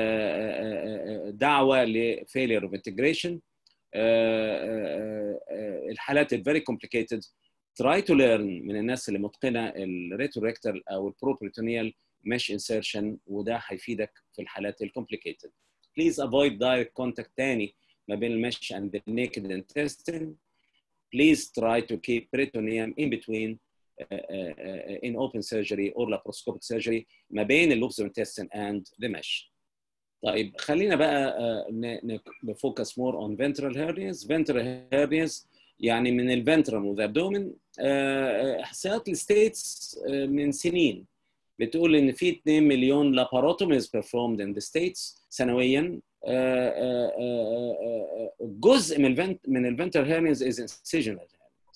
دعوه لفيلير اوف انتجريشن الحالات الفيري كومبليكيتد try to learn من الناس اللي متقنه الريتوريكتال او البروبريتونيال mesh insertion وده هيفيدك في الحالات الكومبليكيتد. Please avoid direct contact تاني ما بين المش and the naked intestine. Please try to keep peritoneum in between uh, uh, in open surgery or laparoscopic surgery ما بين اللوبس intestine and the mesh. طيب خلينا بقى نفوكس مور اون ventral hernias. Ventral hernias يعني من الفنترم والابدومن احصائيات الستيتس من سنين بتقول ان في 2 مليون لاباروتوميز performed in the states سنويا جزء من الفنت من الفنتر هيرنيز از انسيجنال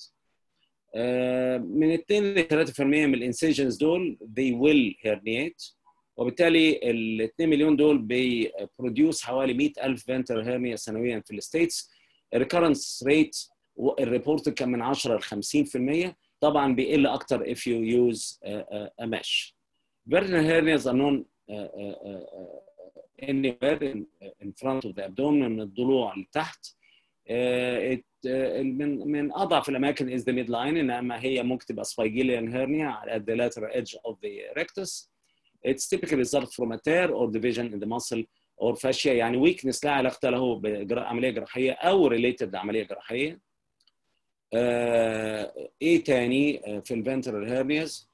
من 2 ل 3% من الانسيجنز دول they will herniate وبالتالي ال 2 مليون دول بيبروديوس حوالي 100000 فنتر هيرنيا سنويا في الستيتس الريكرنس ريت الريبورت كان من 10 ل 50% طبعا بيقل اكتر if you use a mesh. Vertical hernias are known anywhere in, in front of the abdomen من الضلوع لتحت. It, من من اضعف الاماكن is the midline انما هي ممكن تبقى spigelian hernia at the lateral edge of the rectus. It's typically result from a tear or division in the muscle or fascia يعني weakness لا علاقة له بعملية جراحية أو related لعملية جراحية. آه، ايه تاني في الفنترال هيرنياز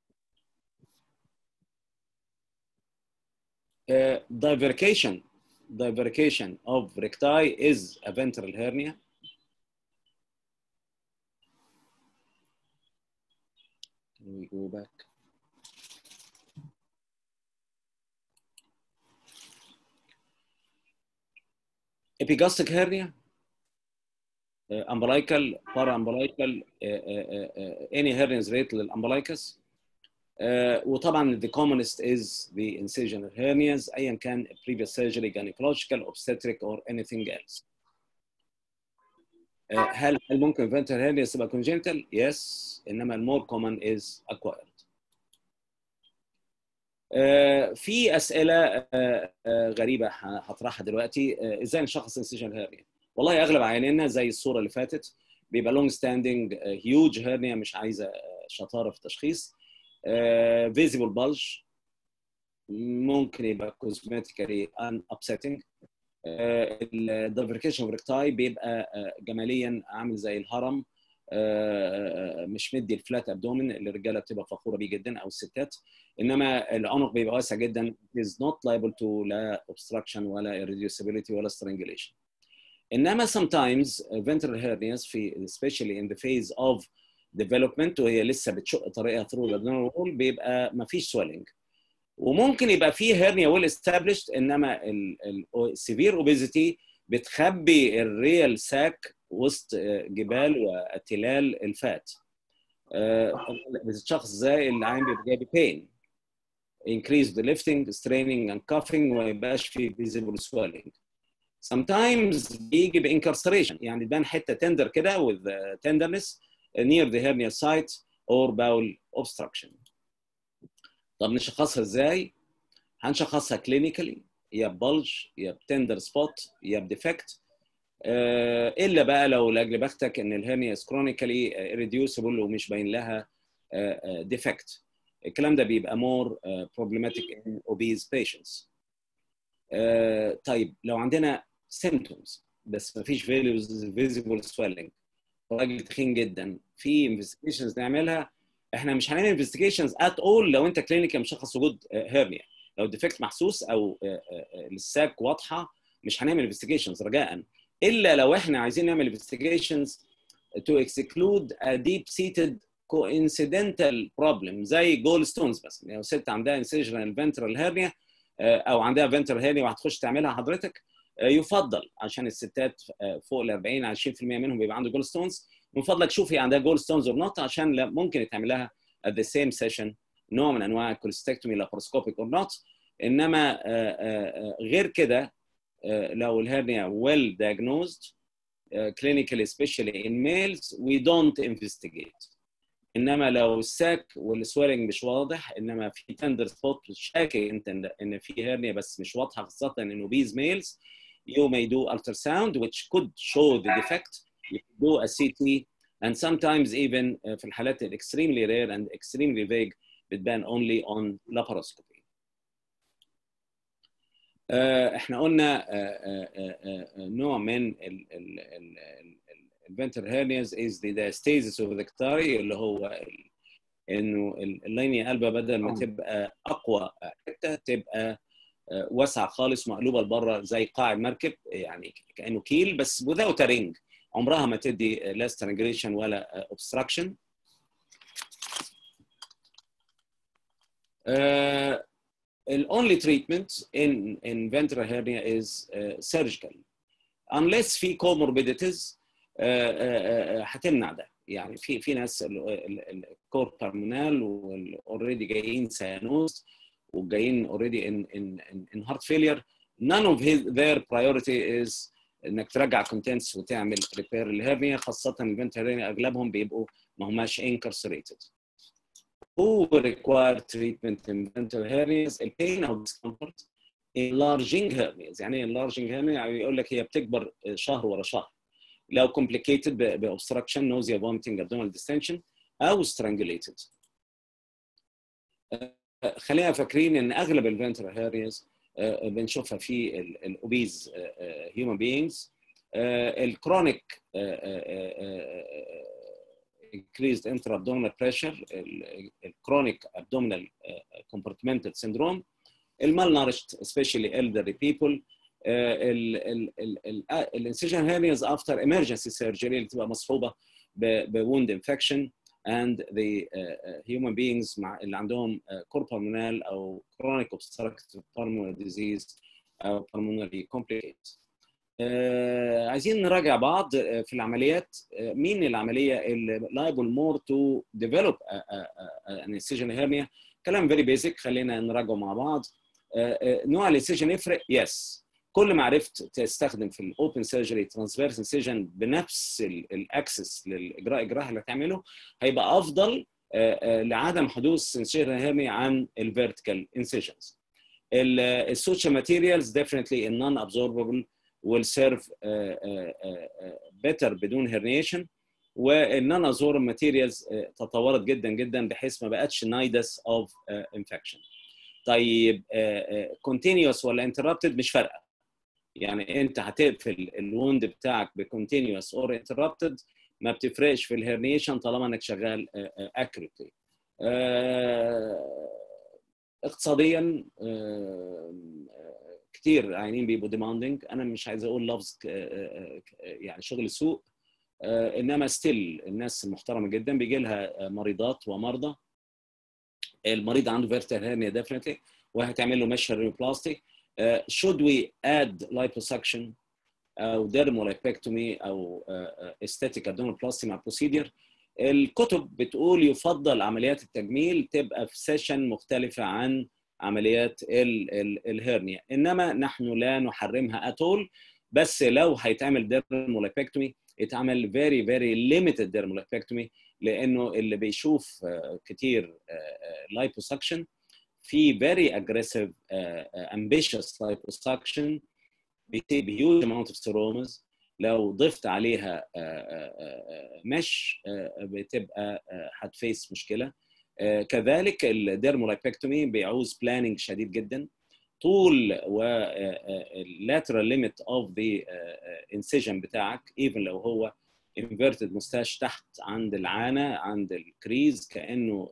divercation divercation of recti is a ventral hernia Can we go back? Epigastric hernia umbilical paraumbilical any hernias rate للامبلايكس وطبعا the commonest is the incisional hernias ايا كان previous surgery gynecological obstetric or anything else هل هل ممكن ventral hernias تبقى congenital؟ yes انما المور common is acquired في اسئله غريبه هطرحها دلوقتي ازاي نشخص incisional hernia؟ والله اغلب عيانينا زي الصوره اللي فاتت بيبقى لونج ستاندنج هيوج هيرنيا مش عايزه شطاره في التشخيص فيزيبل بلج ممكن يبقى كوزمتيكالي ان ابسيتنج الدايفركيشن اوف ريكتاي بيبقى جماليا عامل زي الهرم مش مدي الفلات ابدومن اللي الرجاله بتبقى فخوره بيه جدا او الستات انما العنق بيبقى واسع جدا is not liable to لا obstruction ولا irreducibility ولا strangulation انما sometimes ventral hernias في especially in the phase of development وهي لسه بتشق طريقها through the abdominal wall بيبقى ما فيش swelling وممكن يبقى فيه hernia well established انما السيفير obesity بتخبي الريال ساك وسط جبال وتلال الفات الشخص زي اللي عين بيبقى جاي بين increase the lifting straining and cuffing وما يبقاش في visible swelling sometimes بيجي بانكارسريشن يعني تبان حته تندر كده with tenderness near the hernia site or bowel obstruction طب نشخصها ازاي؟ هنشخصها كلينيكالي يا ببلج يا بتندر سبوت يا بديفكت الا بقى لو لاجل بختك ان الهرنيا كرونيكالي ريديوسبل ومش باين لها ديفكت الكلام ده بيبقى مور بروبلماتيك ان اوبيز بيشنتس طيب لو عندنا سيمتومز بس ما فيش فيزيبل سويلنج راجل تخين جدا في انفستيجيشنز نعملها احنا مش هنعمل انفستيجيشنز ات اول لو انت كلينيكال مشخص وجود هيرنيا لو ديفكت محسوس او الساك واضحه مش هنعمل انفستيجيشنز رجاء الا لو احنا عايزين نعمل انفستيجيشنز تو اكسكلود ا ديب سيتد coincidental problem زي جول ستونز بس لو ست عندها انسيجنال فنترال هيرنيا او عندها فنترال هيرنيا وهتخش تعملها حضرتك يفضل عشان الستات فوق ال 40 20% منهم بيبقى عنده جول ستونز من فضلك شوفي عندها جول ستونز اور نوت عشان ممكن يتعمل لها at the same session نوع من انواع الكوليستكتومي لاباروسكوبيك اور نوت انما غير كده لو الهرنيا well diagnosed clinically especially in males we don't investigate انما لو الساك والسويلنج مش واضح انما في تندر سبوت شاكك انت ان في هرنيا بس مش واضحه خاصه انه بيز ميلز you may do ultrasound which could show the defect you could do a CT and sometimes even uh, في الحالات ال extremely rare and extremely vague بتبان only on laparoscopy. Uh, احنا قلنا uh, نوع من الفنتر هيرنياز is the diastasis of the ctari اللي هو انه اللينيا قلبه بدل ما تبقى اقوى حته تبقى واسعه خالص مقلوبه لبره زي قاع المركب يعني كانه كيل بس without a ring عمرها ما تدي لا strangulation ولا obstruction uh, the only treatment in in ventral hernia is uh, surgical unless في comorbidities هتمنع ده يعني في في ناس الكور بالمونال والاوريدي جايين سيانوز وجايين اوريدي ان ان ان هارت فيلير none of his, their priority is انك ترجع كونتنتس وتعمل ريبير الهرنيا خاصه البنت هرنيا اغلبهم بيبقوا ما هماش incarcerated who require treatment in mental hernias البين او discomfort enlarging hernias يعني ايه enlarging hernia يعني يقول لك هي بتكبر شهر ورا شهر لو complicated ب obstruction nausea vomiting abdominal distension او strangulated خلينا فاكرين ان اغلب الفنترال هيرنيز بنشوفها في الاوبيز هيومن بينجز الكرونيك increased intra-abdominal pressure الكرونيك abdominal compartmental syndrome المالنارشت especially elderly people الانسيجن هيرنيز افتر emergency surgery اللي تبقى مصحوبه بوند انفكشن and the uh, human beings مع اللي عندهم uh, pulmonal او chronic obstructive pulmonary disease او pulmonary complications. Uh, عايزين نراجع بعض في العمليات مين العمليه اللي liable more to develop an incision hernia كلام very basic خلينا نراجعه مع بعض نوع الانسيجن يفرق يس كل ما عرفت تستخدم في الاوبن سيرجري ترانسفيرس انسيجن بنفس الاكسس للاجراء الجراحي اللي هتعمله هيبقى افضل لعدم حدوث انسيجن هيرني عن الفيرتيكال انسيجنز السوتشر ماتيريالز ديفينتلي النون ابزورببل will serve better بدون هيرنيشن والنون ابزورب ماتيريالز تطورت جدا جدا بحيث ما بقتش نايدس اوف انفكشن طيب كونتينيوس ولا انتربتد مش فارقه يعني انت هتقفل الوند بتاعك بكونتينيوس اور انتربتد ما بتفرقش في الهرنيشن طالما انك شغال اكيوريتلي اقتصاديا كتير عيانين بيبقوا ديماندنج انا مش عايز اقول لفظ يعني شغل سوق انما ستيل الناس المحترمه جدا بيجي لها مريضات ومرضى المريض عنده فيرتال هيرنيا ديفنتلي وهتعمل له مشهر ريوبلاستي should we add liposuction او ديرمولايبكتومي او استاتيك ابدومينوبلاستي مع بروسيدير الكتب بتقول يفضل عمليات التجميل تبقى في سيشن مختلفه عن عمليات ال ال الهرنيا انما نحن لا نحرمها اتول بس لو هيتعمل ديرمولايبكتومي يتعمل فيري فيري ليميتد ديرمولايبكتومي لانه اللي بيشوف كتير لايبوسكشن في very aggressive uh, ambitious liposuction بيسيب huge amount of seromas لو ضفت عليها مش بتبقى هتفيس مشكله كذلك الديرمولايبكتومي بيعوز بلاننج شديد جدا طول و lateral limit of the incision بتاعك even لو هو inverted mustache تحت عند العانه عند الكريز كانه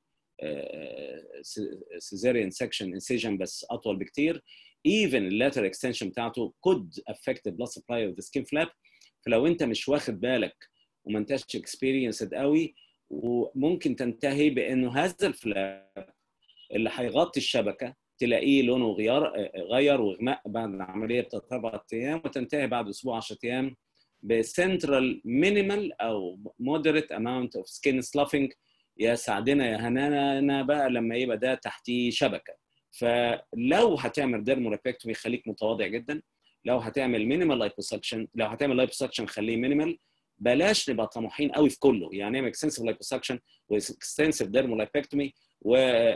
سيزيريان سكشن انسيجن بس اطول بكتير even اللاتر اكستنشن بتاعته could affect the blood supply of the skin flap فلو انت مش واخد بالك وما انتش experienced قوي وممكن تنتهي بانه هذا الفلاب اللي هيغطي الشبكه تلاقيه لونه غير غير وغماء بعد العمليه بثلاث اربع ايام وتنتهي بعد اسبوع 10 ايام بسنترال مينيمال او مودريت اماونت اوف سكين سلافنج يا سعدنا يا هنانا بقى لما يبقى ده تحتيه شبكه فلو هتعمل ديرموريبكتومي خليك متواضع جدا لو هتعمل مينيمال لايبوسكشن لو هتعمل لايبوسكشن خليه مينيمال بلاش نبقى طموحين قوي في كله يعني نعمل اكستنسيف لايبوسكشن واكستنسيف ديرمولايبكتومي و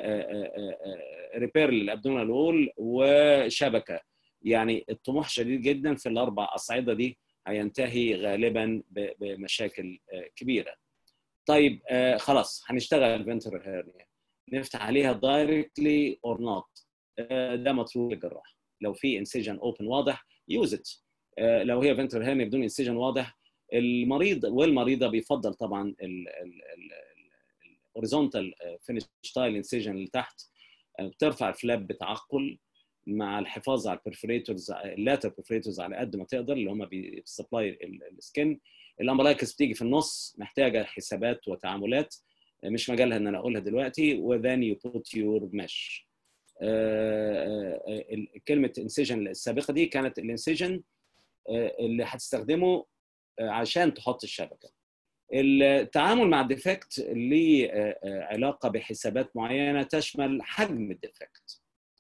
ريبير للابدومينال وول وشبكه يعني الطموح شديد جدا في الاربع اصعده دي هينتهي غالبا بمشاكل كبيره طيب آه خلاص هنشتغل فنتر هيرنيا نفتح عليها دايركتلي اور نوت آه ده مطلوب للجراح لو في انسيجن اوبن واضح يوز ات آه لو هي فنتر هيرنيا بدون انسيجن واضح المريض والمريضه بيفضل طبعا الهوريزونتال فينش ستايل انسيجن اللي تحت بترفع الفلاب بتعقل مع الحفاظ على البرفوريتورز اللاتر برفوريتورز على قد ما تقدر اللي هم بيسبلاي السكن الامبلايكس بتيجي في النص محتاجه حسابات وتعاملات مش مجالها ان انا اقولها دلوقتي وذن يو بوت يور مش كلمه انسيجن السابقه دي كانت الانسيجن اللي هتستخدمه عشان تحط الشبكه التعامل مع الديفكت ليه علاقه بحسابات معينه تشمل حجم الديفكت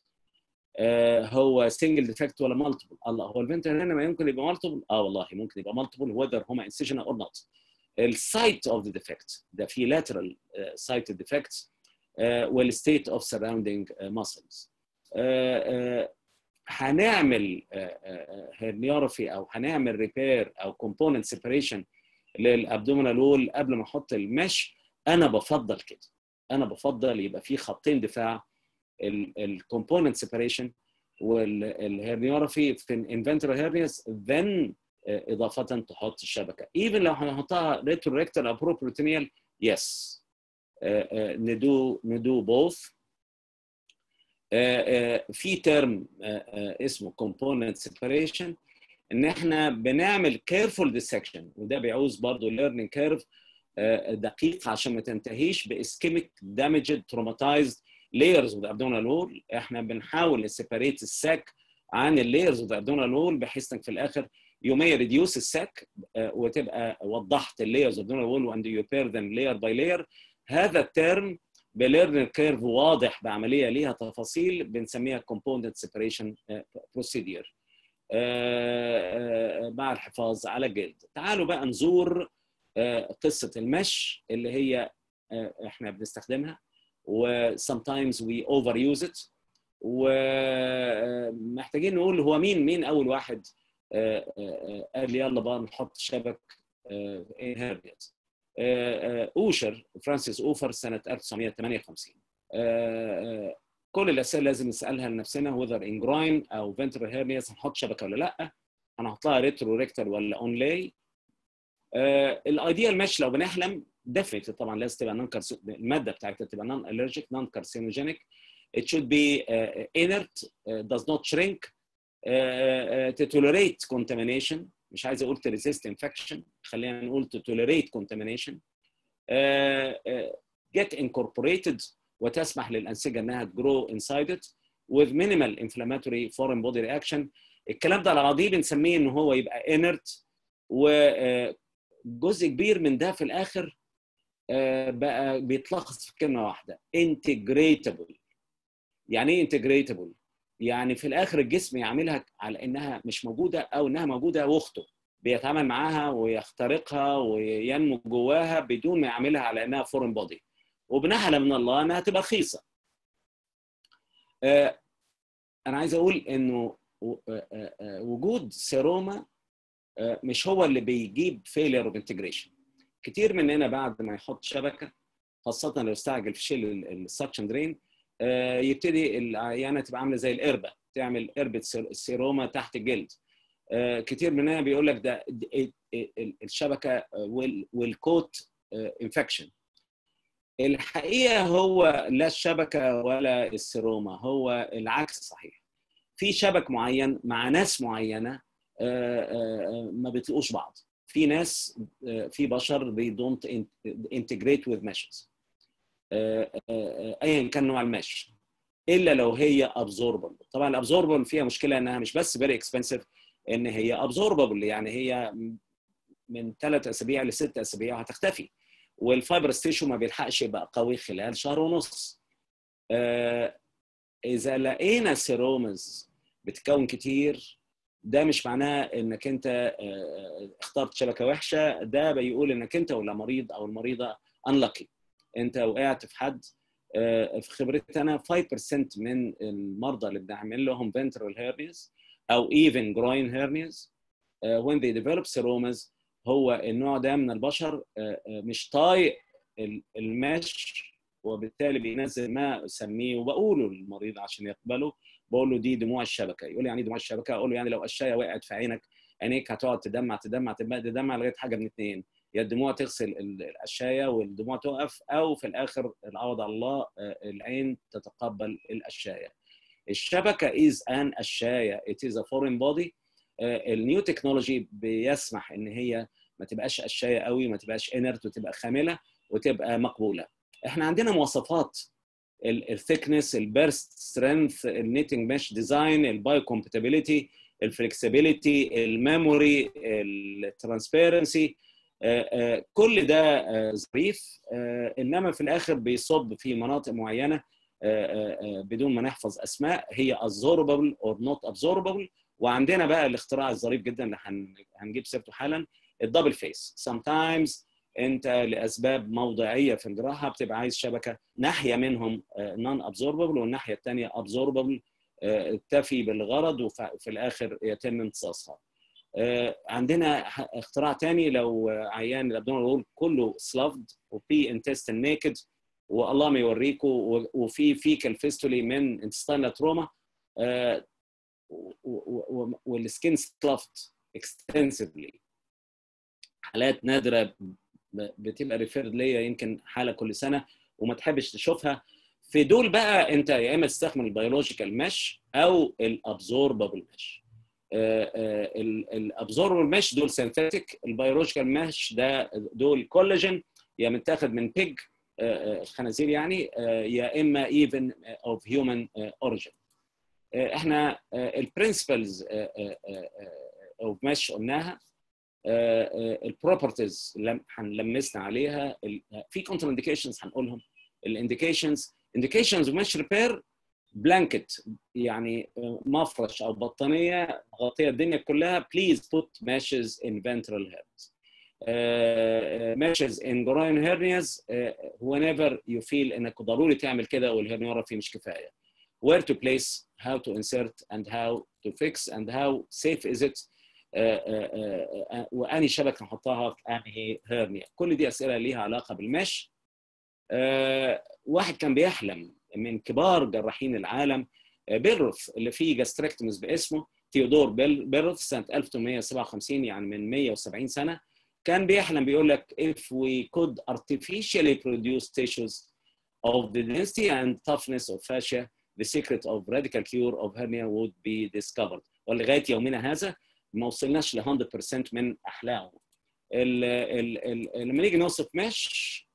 هو سنجل ديفكت ولا مالتيبل الله هو الفنتر هنا ما يمكن يبقى مالتيبل اه والله ممكن يبقى مالتيبل وذر هما انسيجن اور نوت السايت اوف ذا ديفكت ده في لاترال سايت ديفكتس والستيت اوف سراوندينج ماسلز هنعمل هيرنيورفي او هنعمل ريبير او كومبوننت سيبريشن للابدومينال وول قبل ما احط المش انا بفضل كده انا بفضل يبقى في خطين دفاع الكومبوننت سيبريشن والهيرنيورفي في انفنتوري هيرنياس ذن اضافه تحط الشبكه ايفن لو هنحطها ريترو ريكتال او بروبروتينيال يس ندو ندو بوث في ترم اسمه كومبوننت سيبريشن ان احنا بنعمل كيرفول ديسكشن وده بيعوز برضه ليرنينج كيرف دقيق عشان ما تنتهيش باسكيميك دامجد تروماتايزد layers of the abdominal wall احنا بنحاول نسيبريت الساك عن اللايرز اوف ذا abdominal wall بحيث انك في الاخر you may reduce الساك وتبقى وضحت اللايرز اوف the abdominal wall and you pair them layer by layer هذا الترم بليرنر كيرف واضح بعمليه ليها تفاصيل بنسميها component separation procedure مع الحفاظ على الجلد تعالوا بقى نزور قصه المش اللي هي احنا بنستخدمها و sometimes we overuse it ومحتاجين نقول هو مين مين اول واحد قال لي يلا بقى نحط شبك هيرنيت اوشر فرانسيس اوفر سنه 1958 كل الاسئله لازم نسالها لنفسنا وذر انجراين او فنترال هيرنياس هنحط شبكه ولا لا هنحط لها ريترو ريكتال ولا اون لاي الايديال ماتش لو بنحلم ديفنتلي طبعا لازم تبقى نون الماده بتاعتها تبقى نون الرجيك نون كارسينوجينيك it should be uh, inert uh, does not shrink uh, to tolerate contamination مش عايز اقول to resist infection خلينا نقول to tolerate contamination get incorporated وتسمح للانسجه انها تجرو inside it with minimal inflammatory foreign body reaction الكلام ده على بعضيه بنسميه ان هو يبقى انرت وجزء كبير من ده في الاخر بقى بيتلخص في كلمه واحده انتجريتابل يعني ايه انتجريتابل يعني في الاخر الجسم يعملها على انها مش موجوده او انها موجوده واخته بيتعامل معاها ويخترقها وينمو جواها بدون ما يعملها على انها فورن بودي وبنحلم من الله انها تبقى رخيصه انا عايز اقول انه وجود سيروما مش هو اللي بيجيب فيلير اوف انتجريشن كتير مننا بعد ما يحط شبكه خاصه لو استعجل في شيل السكشن درين يبتدي العيانه تبقى عامله زي القربه تعمل قربه السيروما تحت الجلد كتير مننا بيقول لك ده الشبكه والكوت انفكشن الحقيقه هو لا الشبكه ولا السيروما هو العكس صحيح في شبك معين مع ناس معينه ما بيطلقوش بعض في ناس في بشر they don't integrate with meshes ايا كان نوع المش الا لو هي absorbable طبعا الابزوربل فيها مشكله انها مش بس very expensive ان هي absorbable يعني هي من ثلاث اسابيع لست اسابيع هتختفي والفايبر ستيشن ما بيلحقش يبقى قوي خلال شهر ونص اذا لقينا سيرومز بتكون كتير ده مش معناه انك انت اخترت شبكه وحشه ده بيقول انك انت ولا مريض او المريضه unlucky انت وقعت في حد في خبرتي انا 5% من المرضى اللي بنعمل لهم ventral hernias او even groin hernias when they develop seromas هو النوع ده من البشر مش طايق المش وبالتالي بينزل ما اسميه وبقوله للمريض عشان يقبله بقول له دي دموع الشبكه يقول لي يعني دموع الشبكه اقول له يعني لو قشايه وقعت في عينك عينيك هتقعد تدمع تدمع تدمع تدمع لغايه حاجه من اثنين يا الدموع تغسل القشايه والدموع تقف او في الاخر العوض على الله العين تتقبل القشايه الشبكه از ان قشايه ات از ا فورين بودي النيو تكنولوجي بيسمح ان هي ما تبقاش قشايه قوي ما تبقاش انرت وتبقى خامله وتبقى مقبوله احنا عندنا مواصفات الثيكنس البيرست سترينث النيتنج مش ديزاين البايو كومباتيبيليتي الفلكسبيليتي الميموري الترانسبيرنسي كل ده ظريف انما في الاخر بيصب في مناطق معينه بدون ما نحفظ اسماء هي absorbable or not absorbable وعندنا بقى الاختراع الظريف جدا اللي هنجيب سيرته حالا الدبل فيس sometimes انت لاسباب موضعيه في الجراحه بتبقى عايز شبكه ناحيه منهم نون ابزورببل والناحيه الثانيه ابزورببل تفي بالغرض وفي الاخر يتم امتصاصها. عندنا اختراع ثاني لو عيان الابدومينال وول كله سلافد وفي انتستين نيكد والله ما يوريكم وفي فيكال فيستولي من انتستينال تروما والسكين سلافت اكستنسively حالات نادره بتبقى ريفيرد ليا يمكن حاله كل سنه وما تحبش تشوفها في دول بقى انت يا اما تستخدم البيولوجيكال مش او الابزوربابل مش الابزوربابل مش دول سينثيتيك البيولوجيكال مش ده دول كولاجين يا متاخد من بيج خنازير يعني يا اما ايفن اوف هيومن اوريجين احنا البرنسبلز اوف مش قلناها البروبرتيز هنلمسنا عليها في كونتر انديكيشنز هنقولهم الانديكيشنز انديكيشنز ومش ريبير بلانكت يعني مفرش او بطانيه مغطيه الدنيا كلها بليز بوت ماشز ان ventral hernias ماشز ان groin hernias whenever you feel انك ضروري تعمل كده والهرنيورافي مش كفايه where to place how to insert and how to fix and how safe is it واني شبكه نحطها في انهي هيرنيا كل دي اسئله ليها علاقه بالمش واحد كان بيحلم من كبار جراحين العالم بيلروث اللي فيه جاستريكتومز باسمه تيودور بيلروث سنه 1857 يعني من 170 سنه كان بيحلم بيقول لك if we could artificially produce tissues of the density and toughness of fascia the secret of radical cure of hernia would be discovered ولغايه يومنا هذا ما وصلناش ل 100% من احلامه ال ال ال لما نيجي نوصف مش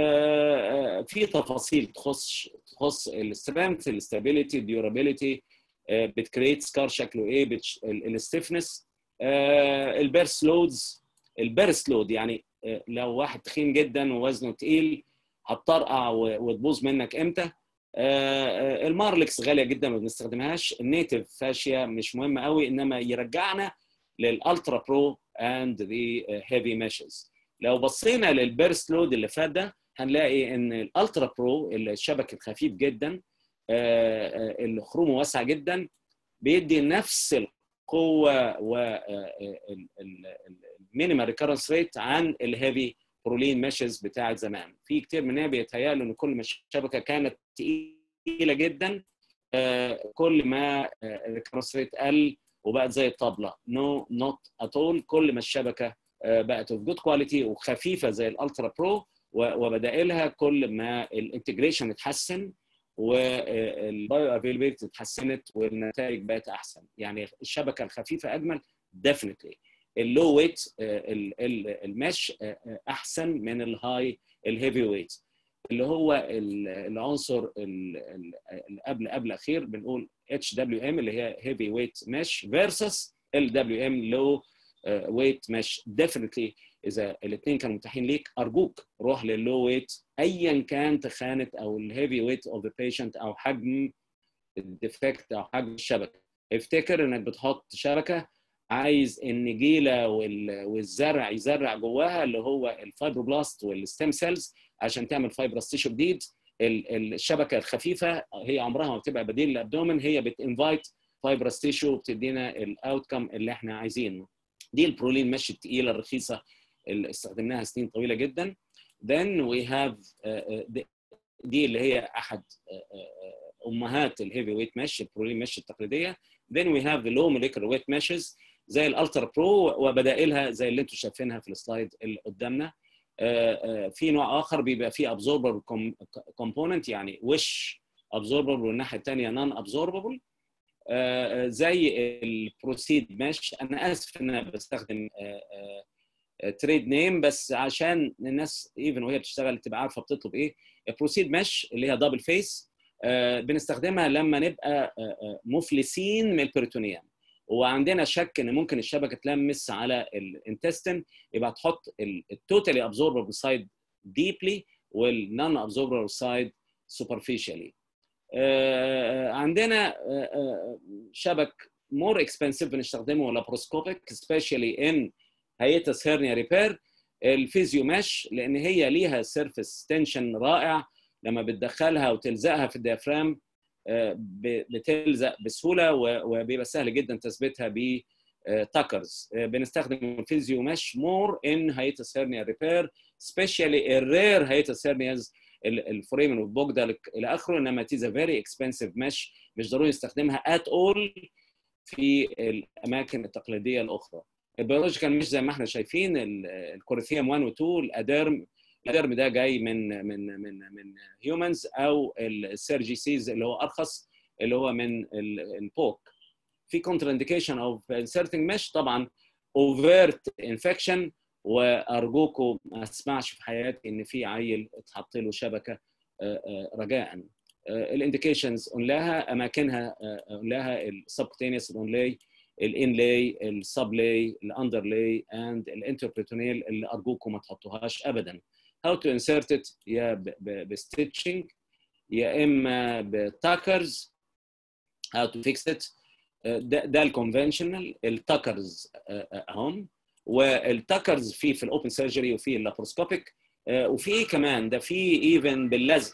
في تفاصيل تخص تخص السترينث الاستابيليتي الديورابيليتي بتكريت سكار شكله ايه الستيفنس البيرس لودز البيرس لود يعني لو واحد تخين جدا ووزنه تقيل هتطرقع وتبوظ منك امتى المارلكس غاليه جدا ما بنستخدمهاش النيتف فاشيا مش مهمه قوي انما يرجعنا للالترا برو اند ذا هيفي ميشز لو بصينا للبيرست لود اللي فات ده هنلاقي ان الالترا برو الشبك الخفيف جدا اللي خرومه واسعه جدا بيدي نفس القوه والمينيمال ريكرنس ريت عن الهيفي برولين ميشز بتاعت زمان في كتير مننا بيتهيألوا ان كل ما الشبكه كانت تقيله جدا كل ما الريكرنس ريت قل وبقت زي الطبله نو نوت ات اول كل ما الشبكه بقت اوف جود كواليتي وخفيفه زي الالترا برو وبدائلها كل ما الانتجريشن اتحسن والبايو افيلابيلتي اتحسنت والنتائج بقت احسن يعني الشبكه الخفيفه اجمل ديفنتلي اللو ويت المش احسن من الهاي الهيفي ويت اللي هو العنصر اللي قبل قبل اخير بنقول اتش دبليو ام اللي هي هيفي ويت مش فيرسس ال دبليو ام لو ويت مش ديفنتلي اذا الاثنين كانوا متاحين ليك ارجوك روح لللو ويت ايا كان تخانه او الهيفي ويت اوف ذا بيشنت او حجم الديفكت او حجم الشبكه افتكر انك بتحط شبكه عايز النجيله والزرع يزرع جواها اللي هو الفايبروبلاست والستيم سيلز عشان تعمل فايبرس تيشو جديد الشبكه الخفيفه هي عمرها ما بتبقى بديل للابدومن هي بتنفايت فايبرس تيشو وبتدينا الاوتكم اللي احنا عايزينه دي البرولين مش الثقيله الرخيصه اللي استخدمناها سنين طويله جدا then we have دي اللي هي احد امهات الهيفي ويت مش البرولين مش التقليديه then we have the low molecular weight meshes زي الالترا برو وبدائلها زي اللي انتم شايفينها في السلايد اللي قدامنا في نوع اخر بيبقى فيه ابزوربر كومبوننت يعني وش ابزوربر والناحيه الثانيه نون ابزوربل زي البروسيد مش انا اسف ان انا بستخدم تريد نيم بس عشان الناس ايفن وهي بتشتغل تبقى عارفه بتطلب ايه البروسيد مش اللي هي دبل فيس بنستخدمها لما نبقى مفلسين من البريتونيوم وعندنا شك ان ممكن الشبكه تلمس على الانتستين يبقى تحط التوتالي ابزوربر سايد ديبلي والنون ابزوربر سايد سوبرفيشالي عندنا شبك مور اكسبنسيف بنستخدمه لابروسكوبيك سبيشالي ان هيتس هيرنيا ريبير الفيزيو مش لان هي ليها سيرفيس تنشن رائع لما بتدخلها وتلزقها في الديافرام بتلزق بسهوله وبيبقى سهل جدا تثبيتها ب تاكرز بنستخدم الفيزيو مش مور ان هيتس هيرنيا ريبير سبيشالي الرير هيتس هيرنياز الفوريمن والبوجدا الى اخره انما تيز فيري اكسبنسيف مش مش ضروري نستخدمها ات اول في الاماكن التقليديه الاخرى البيولوجيكال مش زي ما احنا شايفين الكوريثيوم 1 و 2 الاديرم الاديرم ده جاي من من من من هيومنز او السيرجي سيز اللي هو ارخص اللي هو من البوك في كونتر انديكيشن اوف انسرتنج مش طبعا اوفيرت انفكشن وارجوكم ما اسمعش في حياتي ان في عيل اتحط له شبكه رجاء الانديكيشنز قلناها اماكنها قلناها السبكتينيوس الاونلاي الانلاي السبلاي الاندرلاي اند الانتربريتونيل اللي ارجوكم ما تحطوهاش ابدا how to insert it يا بستitching يا اما بتاكرز how to fix it ده, ده الكونفنشنال التاكرز اهم والتاكرز في في الاوبن سيرجري وفي اللابروسكوبيك وفي كمان ده في ايفن باللزق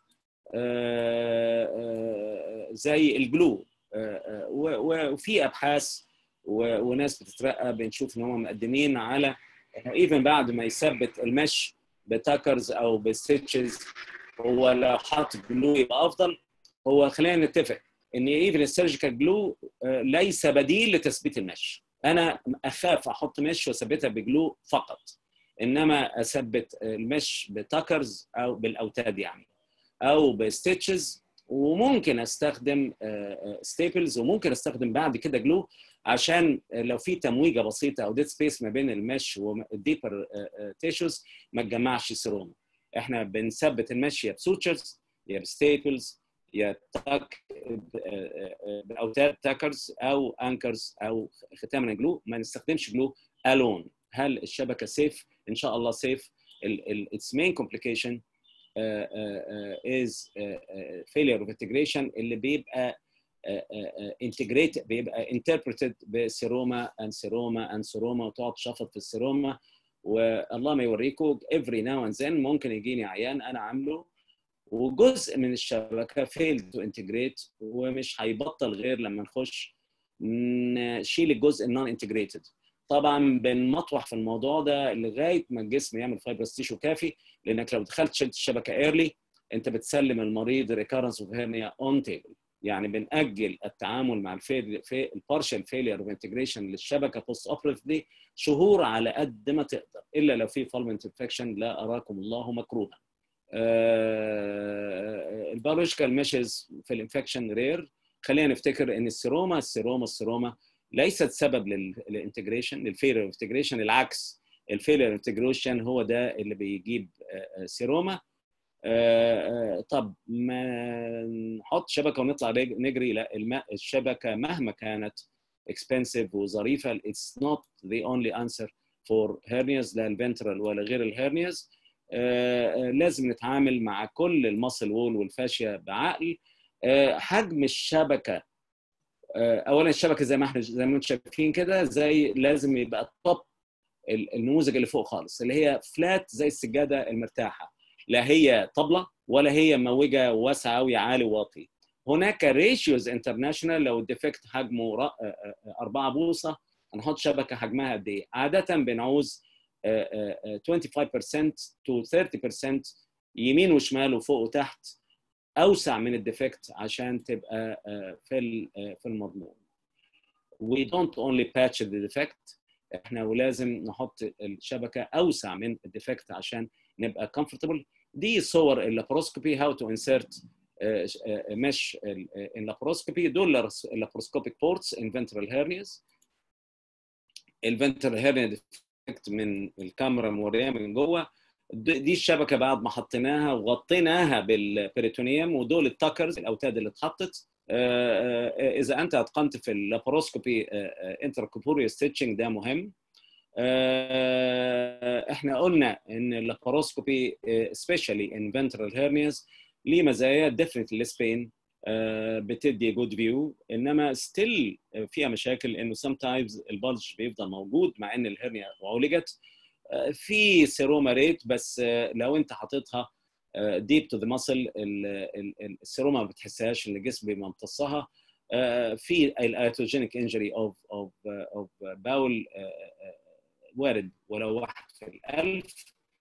زي الجلو وفي ابحاث وناس بتترقى بنشوف ان هم مقدمين على ايفن بعد ما يثبت المش بتاكرز او بستيتشز هو لو حط جلو يبقى افضل هو خلينا نتفق ان ايفن السيرجيكال جلو ليس بديل لتثبيت المش انا اخاف احط مش واثبتها بجلو فقط انما اثبت المش بتاكرز او بالاوتاد يعني او بستيتشز وممكن استخدم ستيبلز وممكن استخدم بعد كده جلو عشان لو في تمويجه بسيطه او ديد سبيس ما بين المش والديبر تيشوز ما تجمعش سيروم احنا بنثبت المش يا بسوتشرز يا بستيبلز يا تاك باوتاد تاكرز او انكرز او ختاما جلو ما نستخدمش جلو الون هل الشبكه سيف ان شاء الله سيف its main complication uh, uh, is uh, failure of integration اللي بيبقى integrate بيبقى interpreted بسيروما and سيروما and سيروما وتقعد تشفط في السيروما والله ما يوريكم every now and then ممكن يجيني عيان انا عامله وجزء من الشبكه fail to integrate ومش هيبطل غير لما نخش نشيل الجزء النون انتجريتد طبعا بنمطوح في الموضوع ده لغايه ما الجسم يعمل فايبرس تيشو كافي لانك لو دخلت شلت الشبكه ايرلي انت بتسلم المريض ريكارنس اوف هيرنيا اون تيبل يعني بنأجل التعامل مع الفيل في البارشال فيلير اوف انتجريشن للشبكه بوست اوبريتلي شهور على قد ما تقدر الا لو في فالمنت انفكشن لا اراكم الله مكروها. البيولوجيكال ميشز في الانفكشن رير خلينا نفتكر ان السيروما السيروما السيروما ليست سبب للانتجريشن للفيلير اوف انتجريشن العكس الفيلير انتجريشن هو ده اللي بيجيب سيروما طب ما نحط شبكه ونطلع نجري لا الماء الشبكه مهما كانت expensive وظريفه it's not the only answer for hernias لا الفنترال ولا غير الهرنياز لازم نتعامل مع كل المصل وول والفاشيه بعقل حجم الشبكه اولا الشبكه زي ما احنا زي ما انتم شايفين كده زي لازم يبقى التوب النموذج اللي فوق خالص اللي هي فلات زي السجاده المرتاحه لا هي طبله ولا هي موجه واسعه قوي عالي واطي هناك ريشيوز انترناشونال لو الديفكت حجمه 4 بوصه هنحط شبكه حجمها قد ايه عاده بنعوز 25% to 30% يمين وشمال وفوق وتحت اوسع من الديفكت عشان تبقى في في المضمون we don't only patch the defect احنا ولازم نحط الشبكه اوسع من الديفكت عشان نبقى comfortable دي صور اللابروسكوبي how to insert mesh in laparoscopy دول laparoscopic ports in ventral hernias الفنترال هيرنيا ديفكت من الكاميرا موريها من جوه دي الشبكه بعد ما حطيناها وغطيناها بالبريتونيوم ودول التاكرز الاوتاد اللي اتحطت اذا انت اتقنت في اللاباروسكوبي انتركوبوريا ستيتشنج ده مهم احنا قلنا ان اللاباروسكوبي سبيشالي ان فنترال هيرنياز ليه مزايا ديفنتلي سبين بتدي جود فيو انما ستيل فيها مشاكل انه سم تايمز البلج بيفضل موجود مع ان الهرنيا عولجت في سيروما ريت بس لو انت حاططها ديب تو ذا ماسل السيروما ما بتحسهاش ان الجسم بيمتصها في الايتوجينيك انجري اوف اوف اوف باول وارد ولو واحد في الألف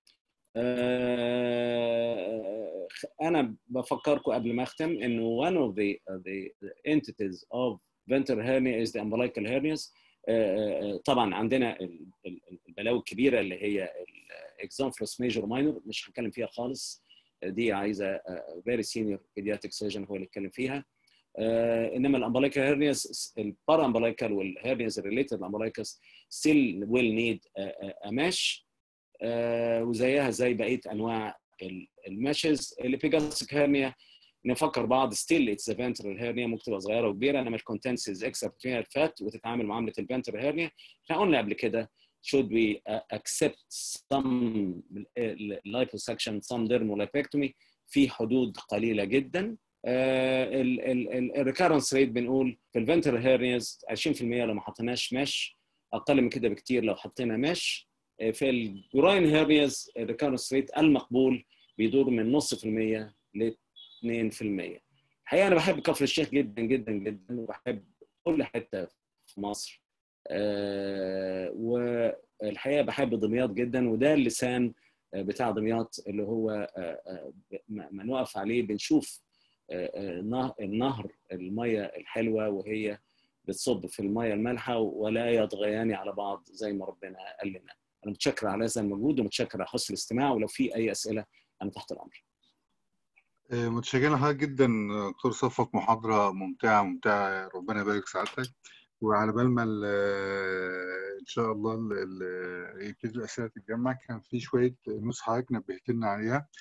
انا بفكركم قبل ما اختم انه one of the the entities of ventral hernia is the umbilical hernias طبعا عندنا البلاوي الكبيره اللي هي الاكزونفلوس ميجور ماينور مش هنتكلم فيها خالص دي عايزه فيري سينيور بيدياتريك سيرجن هو اللي يتكلم فيها انما الامبلايكال هيرنياز البارا امبلايكال والهيرنياز ريليتد الامبلايكس ستيل ويل نيد اماش وزيها زي بقيه انواع الماشز الابيجاستيك هيرنيا نفكر بعض ستيل اتس فنترال هيرنيا ممكن تبقى صغيره وكبيره انما الكونتنسز اكسبت فيها الفات وتتعامل معامله الفنترال هيرنيا احنا قلنا قبل كده should we accept some liposuction some dermal lipectomy في حدود قليله جدا الريكارنس ريت بنقول في الفنترال هيرنياز 20% لو ما حطيناش مش اقل من كده بكتير لو حطينا مش في الجراين هيرنياز الريكارنس ريت المقبول بيدور من نص في المية ل 2% الحقيقه انا بحب كفر الشيخ جدا جدا جدا وبحب كل حته في مصر أه والحقيقه بحب دمياط جدا وده اللسان بتاع دمياط اللي هو أه ما نقف عليه بنشوف أه النهر الميه الحلوه وهي بتصب في الميه المالحه ولا يطغيان على بعض زي ما ربنا قال لنا انا متشكر على هذا المجهود ومتشكر على حسن الاستماع ولو في اي اسئله انا تحت الامر متشكرين لحضرتك جدا دكتور صفوت محاضرة ممتعة ممتعة ربنا يبارك سعادتك وعلى بال ما إن شاء الله يبتدي الأسئلة تتجمع كان في شوية نص حضرتك نبهت لنا عليها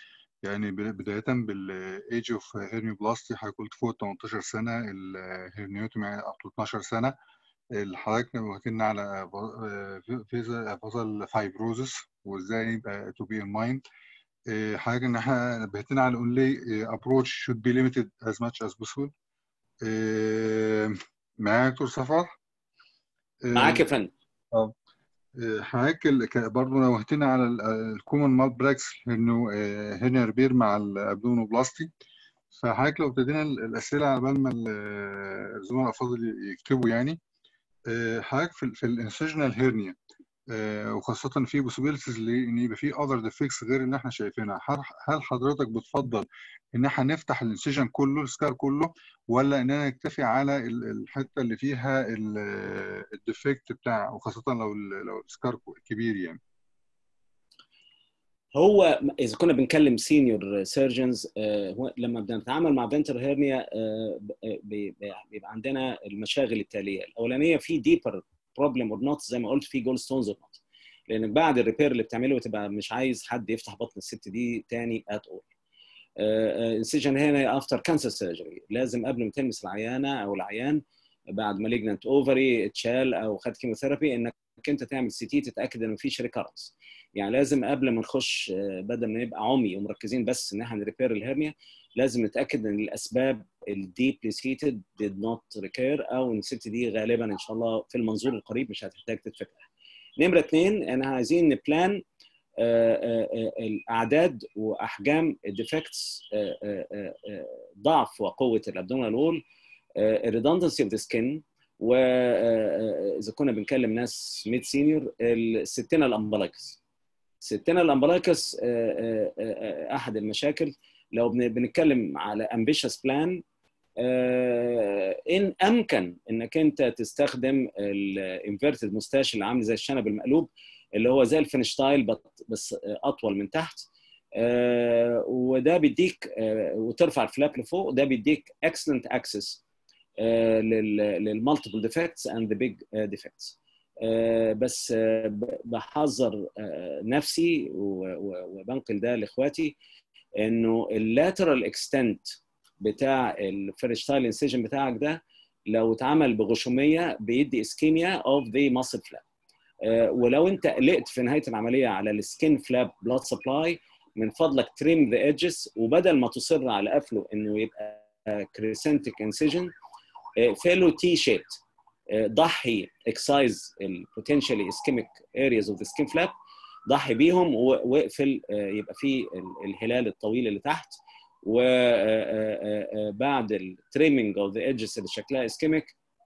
يعني بداية بالايج اوف هيرنيوبلاستي قلت فوق 18 سنة الهيرنيوتومي up to 12 سنة حضرتك واخدنا على فازل فايبروزس وازاي يبقى to be in mind حضرتك ان احنا نبهتنا على only approach should be limited as much as possible معايا دكتور صفار معاك يا فندم اه حضرتك برضه نوهتنا على الكومن مال براكس انه هنا ريبير مع الابدومينوبلاستي فحضرتك لو ابتدينا الاسئله على بال ما الزملاء الافاضل يكتبوا يعني حضرتك في, في الانسجنال هيرنيا وخاصة في بوسيبيلتيز ان يبقى في اذر ديفكتس غير ان احنا شايفينها هل حضرتك بتفضل ان احنا نفتح الانسجن كله السكار كله ولا اننا نكتفي على الحته اللي فيها الديفكت بتاع وخاصة لو لو السكار كبير يعني هو اذا كنا بنكلم سينيور سيرجنز لما بنتعامل مع فنتر هيرنيا بيبقى عندنا المشاغل التاليه الاولانيه في ديبر بروبلم اور نوت زي ما قلت في جول ستونز اور نوت لانك بعد الريبير اللي بتعمله تبقى مش عايز حد يفتح بطن الست دي تاني ات اول انسجن هنا افتر كانسر سيرجري لازم قبل ما تلمس العيانه او العيان بعد مالجنت اوفري اتشال او خد كيموثيرابي انك انت تعمل سي تي تتاكد ان مفيش ريكارنس يعني لازم قبل ما نخش بدل ما نبقى عمي ومركزين بس ان احنا نريبير الهرنيا لازم نتاكد ان الاسباب الديبلي سيتد ديد نوت ريكير او ان الست دي غالبا ان شاء الله في المنظور القريب مش هتحتاج تتفكها. نمره اثنين احنا عايزين نبلان الاعداد واحجام الديفكتس ضعف وقوه الابدومينال وول الريدندنسي اوف ذا سكين واذا كنا بنكلم ناس ميد سينيور الستينا الامبلايكس ستينا الامبلايكس احد المشاكل لو بنتكلم على امبيشس بلان ان امكن انك انت تستخدم الانفيرتد موستاش اللي عامل زي الشنب المقلوب اللي هو زي الفينشتايل بس اطول من تحت وده بيديك وترفع الفلاب لفوق ده بيديك اكسلنت اكسس للمالتيبل ديفكتس اند ذا بيج ديفكتس بس بحذر نفسي وبنقل ده لاخواتي انه اللاترال اكستنت بتاع الفريشتايل انسيجن بتاعك ده لو اتعمل بغشوميه بيدي اسكيميا اوف ذا ماسل فلاب ولو انت قلقت في نهايه العمليه على السكين فلاب بلاد سبلاي من فضلك تريم ذا ايدجز وبدل ما تصر على قفله انه يبقى كريسنتيك انسيجن فيلو تي شيبت ضحي اكسايز البوتنشالي اسكيميك ارياز اوف ذا سكين فلاب ضحي بيهم واقفل يبقى في الهلال الطويل اللي تحت وبعد التريمنج اوف ذا ايدجز اللي شكلها اسكيميك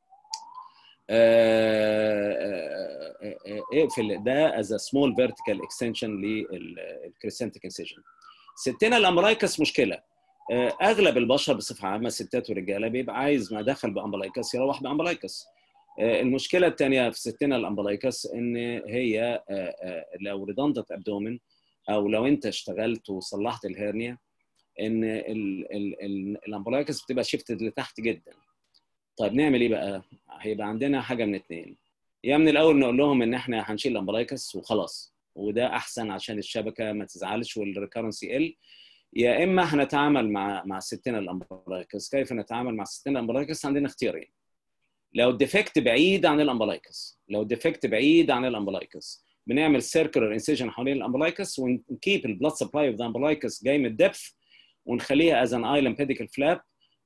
اقفل ده از سمول فيرتيكال اكستنشن للكريسنتيك انسيجن ستنا الامرايكس مشكله اغلب البشر بصفه عامه ستات ورجاله بيبقى عايز ما دخل بامبلايكس يروح بامبلايكس المشكله الثانيه في ستنا الامبلايكس ان هي لو ريدندنت ابدومن او لو انت اشتغلت وصلحت الهرنيا ان الامبلايكس بتبقى شيفتد لتحت جدا طيب نعمل ايه بقى هيبقى عندنا حاجه من اثنين يا من الاول نقول لهم ان احنا هنشيل الامبلايكس وخلاص وده احسن عشان الشبكه ما تزعلش والريكرنس يقل يا اما هنتعامل مع مع ستنا الامبلايكس كيف نتعامل مع ستنا الامبلايكس عندنا اختيارين لو الديفكت بعيد عن الامبلايكس لو الديفكت بعيد عن الامبلايكس بنعمل سيركلر انسيجن حوالين الامبلايكس ونكيب البلاد سبلاي اوف ذا امبلايكس جاي من الدبث ونخليها از ان ايلاند بيديكال فلاب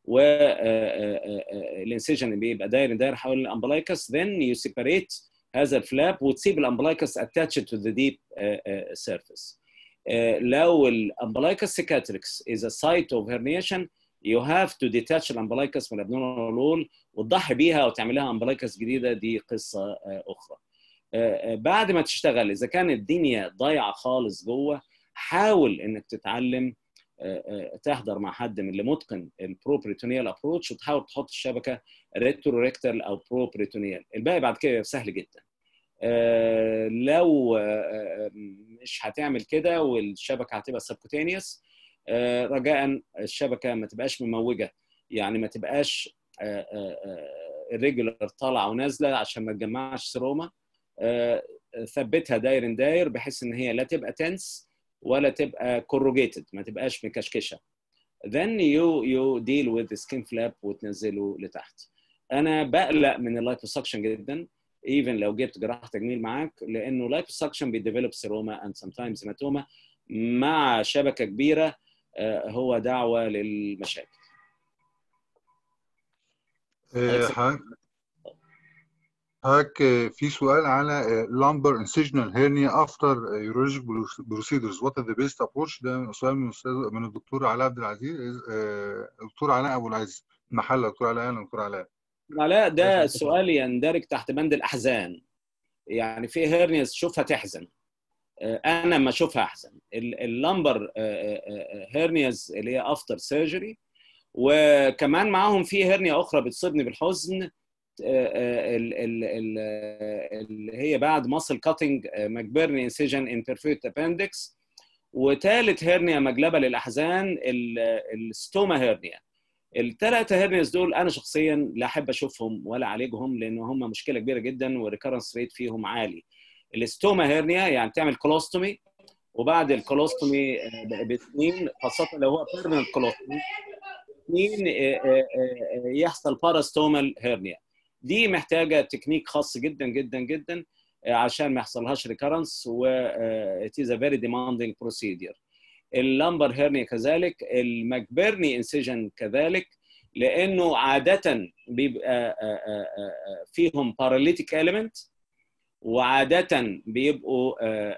والانسيجن اللي بيبقى داير داير حول الامبلايكس then you separate هذا الفلاب وتسيب الامبلايكس attached to the deep uh, uh, surface. Uh, لو الامبلايكس cicatrix is a site of herniation you have to detach الامبلايكس من الابنورمال وول وتضحي بيها وتعملها امبلايكس جديده دي قصه اخرى. بعد ما تشتغل اذا كانت الدنيا ضايعه خالص جوه حاول انك تتعلم تحضر مع حد من اللي متقن البروبريتونيال ابروتش وتحاول تحط الشبكه ريترو ريكتال او بروبريتونيال الباقي بعد كده سهل جدا لو مش هتعمل كده والشبكه هتبقى سبكوتينيوس رجاء الشبكه ما تبقاش مموجه يعني ما تبقاش الريجولار طالعه ونازله عشان ما تجمعش سروما ثبتها داير داير بحيث ان هي لا تبقى تنس ولا تبقى corrugated ما تبقاش مكشكشه then you you deal with the skin flap وتنزله لتحت انا بقلق من اللايبوسكشن جدا even لو جبت جراحه تجميل معاك لانه لايبوسكشن بيديفلوب سيروما and sometimes هيماتوما مع شبكه كبيره هو دعوه للمشاكل هاك في سؤال على lumbar incisional hernia after urologic procedures what is the best approach ده سؤال من الاستاذ من الدكتور علاء عبد العزيز الدكتور علاء ابو العز محل دكتور علاء انا دكتور علاء علاء ده سؤال يندرج تحت بند الاحزان يعني في هيرنيز تشوفها تحزن انا ما اشوفها احزن اللمبر هيرنيز اللي هي افتر سيرجري وكمان معاهم في هرنيا اخرى بتصيبني بالحزن اللي هي بعد ماسل كاتنج ماكبرني انسيجن انترفيوت ابندكس وثالث هرنيا مجلبه للاحزان الستوما هرنيا الثلاثه هرنياز دول انا شخصيا لا احب اشوفهم ولا اعالجهم لان هم مشكله كبيره جدا والريكرنس ريت فيهم عالي الستوما هرنيا يعني تعمل كولوستومي وبعد الكولوستومي بسنين خاصه لو هو بيرمننت كولوستومي سنين يحصل باراستومال هرنيا دي محتاجه تكنيك خاص جدا جدا جدا عشان ما يحصلهاش ريكرنس و it is a very demanding procedure اللمبر هيرنيا كذلك المكبرني انسيجن كذلك لانه عاده بيبقى فيهم باراليتيك اليمنت وعاده بيبقوا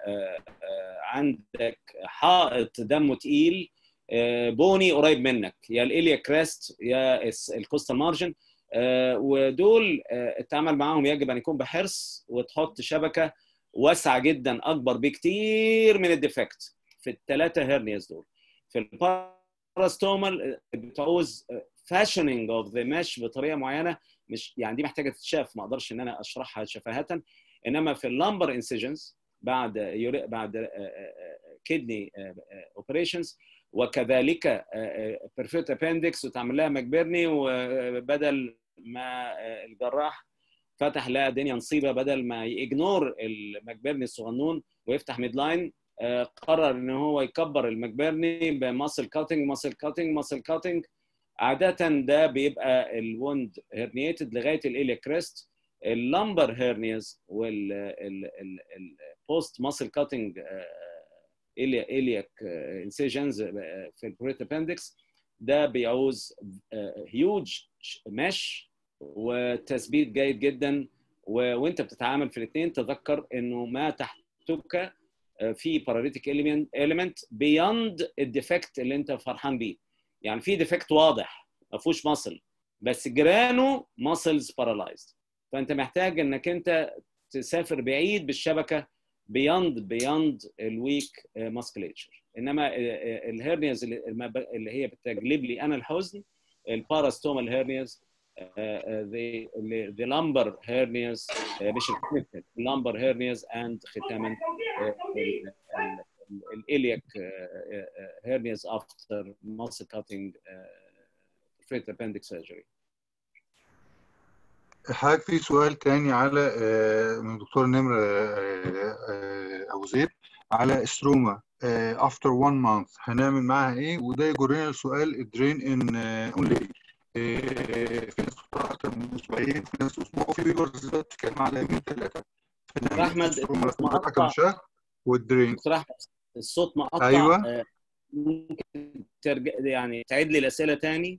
عندك حائط دمه تقيل بوني قريب منك يا الاليا كريست يا الكوستال مارجن ودول التعامل معاهم يجب ان يكون بحرص وتحط شبكه واسعه جدا اكبر بكتير من الديفكت في الثلاثه هيرنياز دول في الباراستومال بتعوز فاشننج اوف ذا مش بطريقه معينه مش يعني دي محتاجه تتشاف ما اقدرش ان انا اشرحها شفاهه انما في اللمبر انسيجنز بعد يوري بعد كدني اوبريشنز وكذلك بيرفيوت ابندكس وتعمل لها مجبرني وبدل ما الجراح فتح لها دنيا نصيبه بدل ما يجنور المجبرني الصغنون ويفتح ميد لاين قرر ان هو يكبر المجبرني بماسل كاتنج ماسل كاتنج ماسل كاتنج عاده ده بيبقى الوند هيرنيتد لغايه الاليا كريست اللمبر هيرنياز والبوست ماسل كاتنج الياك انسيجنز في البريت ابندكس ده بيعوز هيوج مش وتثبيت جيد جدا و... وانت بتتعامل في الاثنين تذكر انه ما تحتك في باراليتيك اليمنت بياند الديفكت اللي انت فرحان بيه يعني في ديفكت واضح ما فيهوش ماسل بس جرانه ماسلز بارالايزد فانت محتاج انك انت تسافر بعيد بالشبكه بياند بياند الويك ماسكليتشر انما الهيرنياز اللي هي بتجلب لي انا الحزن الباراستومال هيرنياز the lumbar hernias مش lumbar hernias and ختاما الالياك hernias after muscle cutting freight appendix surgery حضرتك في سؤال تاني على من الدكتور نمر ابو زيد على استروما افتر 1 مانث هنعمل معاها ايه وده يجرنا لسؤال الدرين ان اونلي في ناس اكتر من اسبوعين في ناس اسبوع وفي فيجرز بتتكلم على يومين ثلاثه احمد اكتر من شهر والدرين الصوت مقطع ايوه ممكن ترجع يعني تعيد لي الاسئله تاني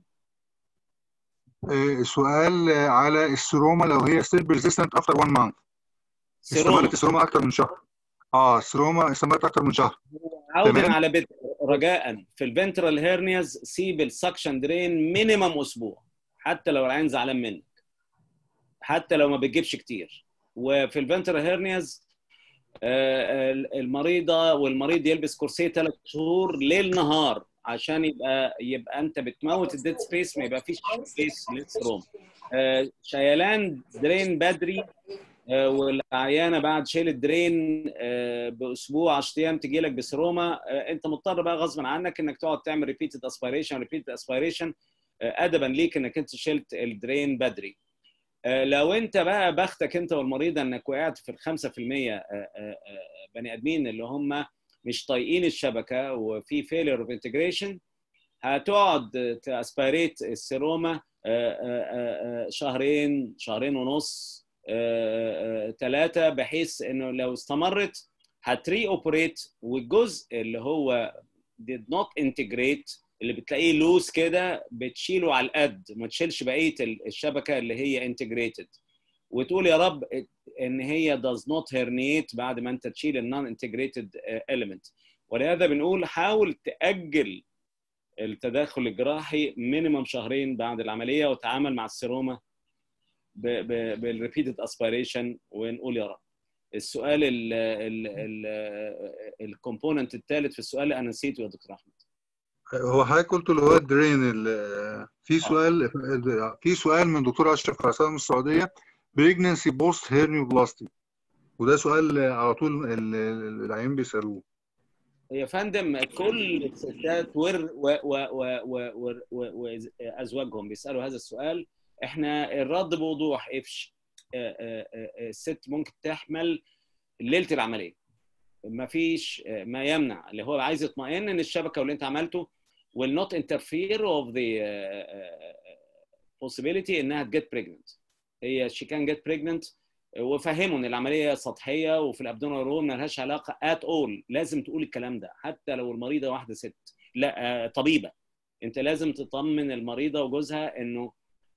سؤال على السيروما لو هي ستيل بيرزيستنت افتر 1 مانث استمرت السيروما اكتر من شهر اه السيروما استمرت اكتر من شهر عودا على بيت رجاء في الفنترال هيرنياز سيب السكشن درين مينيمم اسبوع حتى لو العين زعلان منك حتى لو ما بتجيبش كتير وفي الفنترال هيرنياز المريضه والمريض يلبس كرسي ثلاث شهور ليل نهار عشان يبقى يبقى انت بتموت الديد سبيس ما يبقى فيش سبيس للسروم شيلان درين بدري والعيانه بعد شيل الدرين باسبوع 10 ايام تجي لك بسروما انت مضطر بقى غصبا عنك انك تقعد تعمل ريبيتد اسبيريشن ريبيتد اسبيريشن ادبا ليك انك انت شلت الدرين بدري لو انت بقى بختك انت والمريضه انك وقعت في ال 5% بني ادمين اللي هم مش طايقين الشبكه وفي فيلير اوف انتجريشن هتقعد تاسبيريت السيروما شهرين شهرين ونص ثلاثه بحيث انه لو استمرت هتري اوبريت والجزء اللي هو did not integrate اللي بتلاقيه لوس كده بتشيله على القد ما تشيلش بقيه الشبكه اللي هي انتجريتد وتقول يا رب ان هي does not herniate بعد ما انت تشيل النون انتجريتد element ولهذا بنقول حاول تاجل التدخل الجراحي مينيمم شهرين بعد العمليه وتعامل مع السيروما بالريبيتد اسبيريشن ونقول يا رب السؤال الكومبوننت الثالث في السؤال انا نسيته يا دكتور احمد هو حضرتك قلت اللي هو الدرين في سؤال في سؤال من دكتور اشرف حسام من السعوديه بريجنسي بوست هيرنيوبلاستي وده سؤال على طول العيان بيسالوه يا فندم كل الستات ور وازواجهم بيسالوا هذا السؤال احنا الرد بوضوح افش الست ممكن تحمل ليله العمليه ما فيش ما يمنع اللي هو عايز يطمئن ان الشبكه واللي انت عملته will not interfere of the possibility انها get pregnant هي she can get pregnant وفهموا ان العمليه سطحيه وفي الابدومينال رول ما لهاش علاقه ات اول لازم تقول الكلام ده حتى لو المريضه واحده ست لا طبيبه انت لازم تطمن المريضه وجوزها انه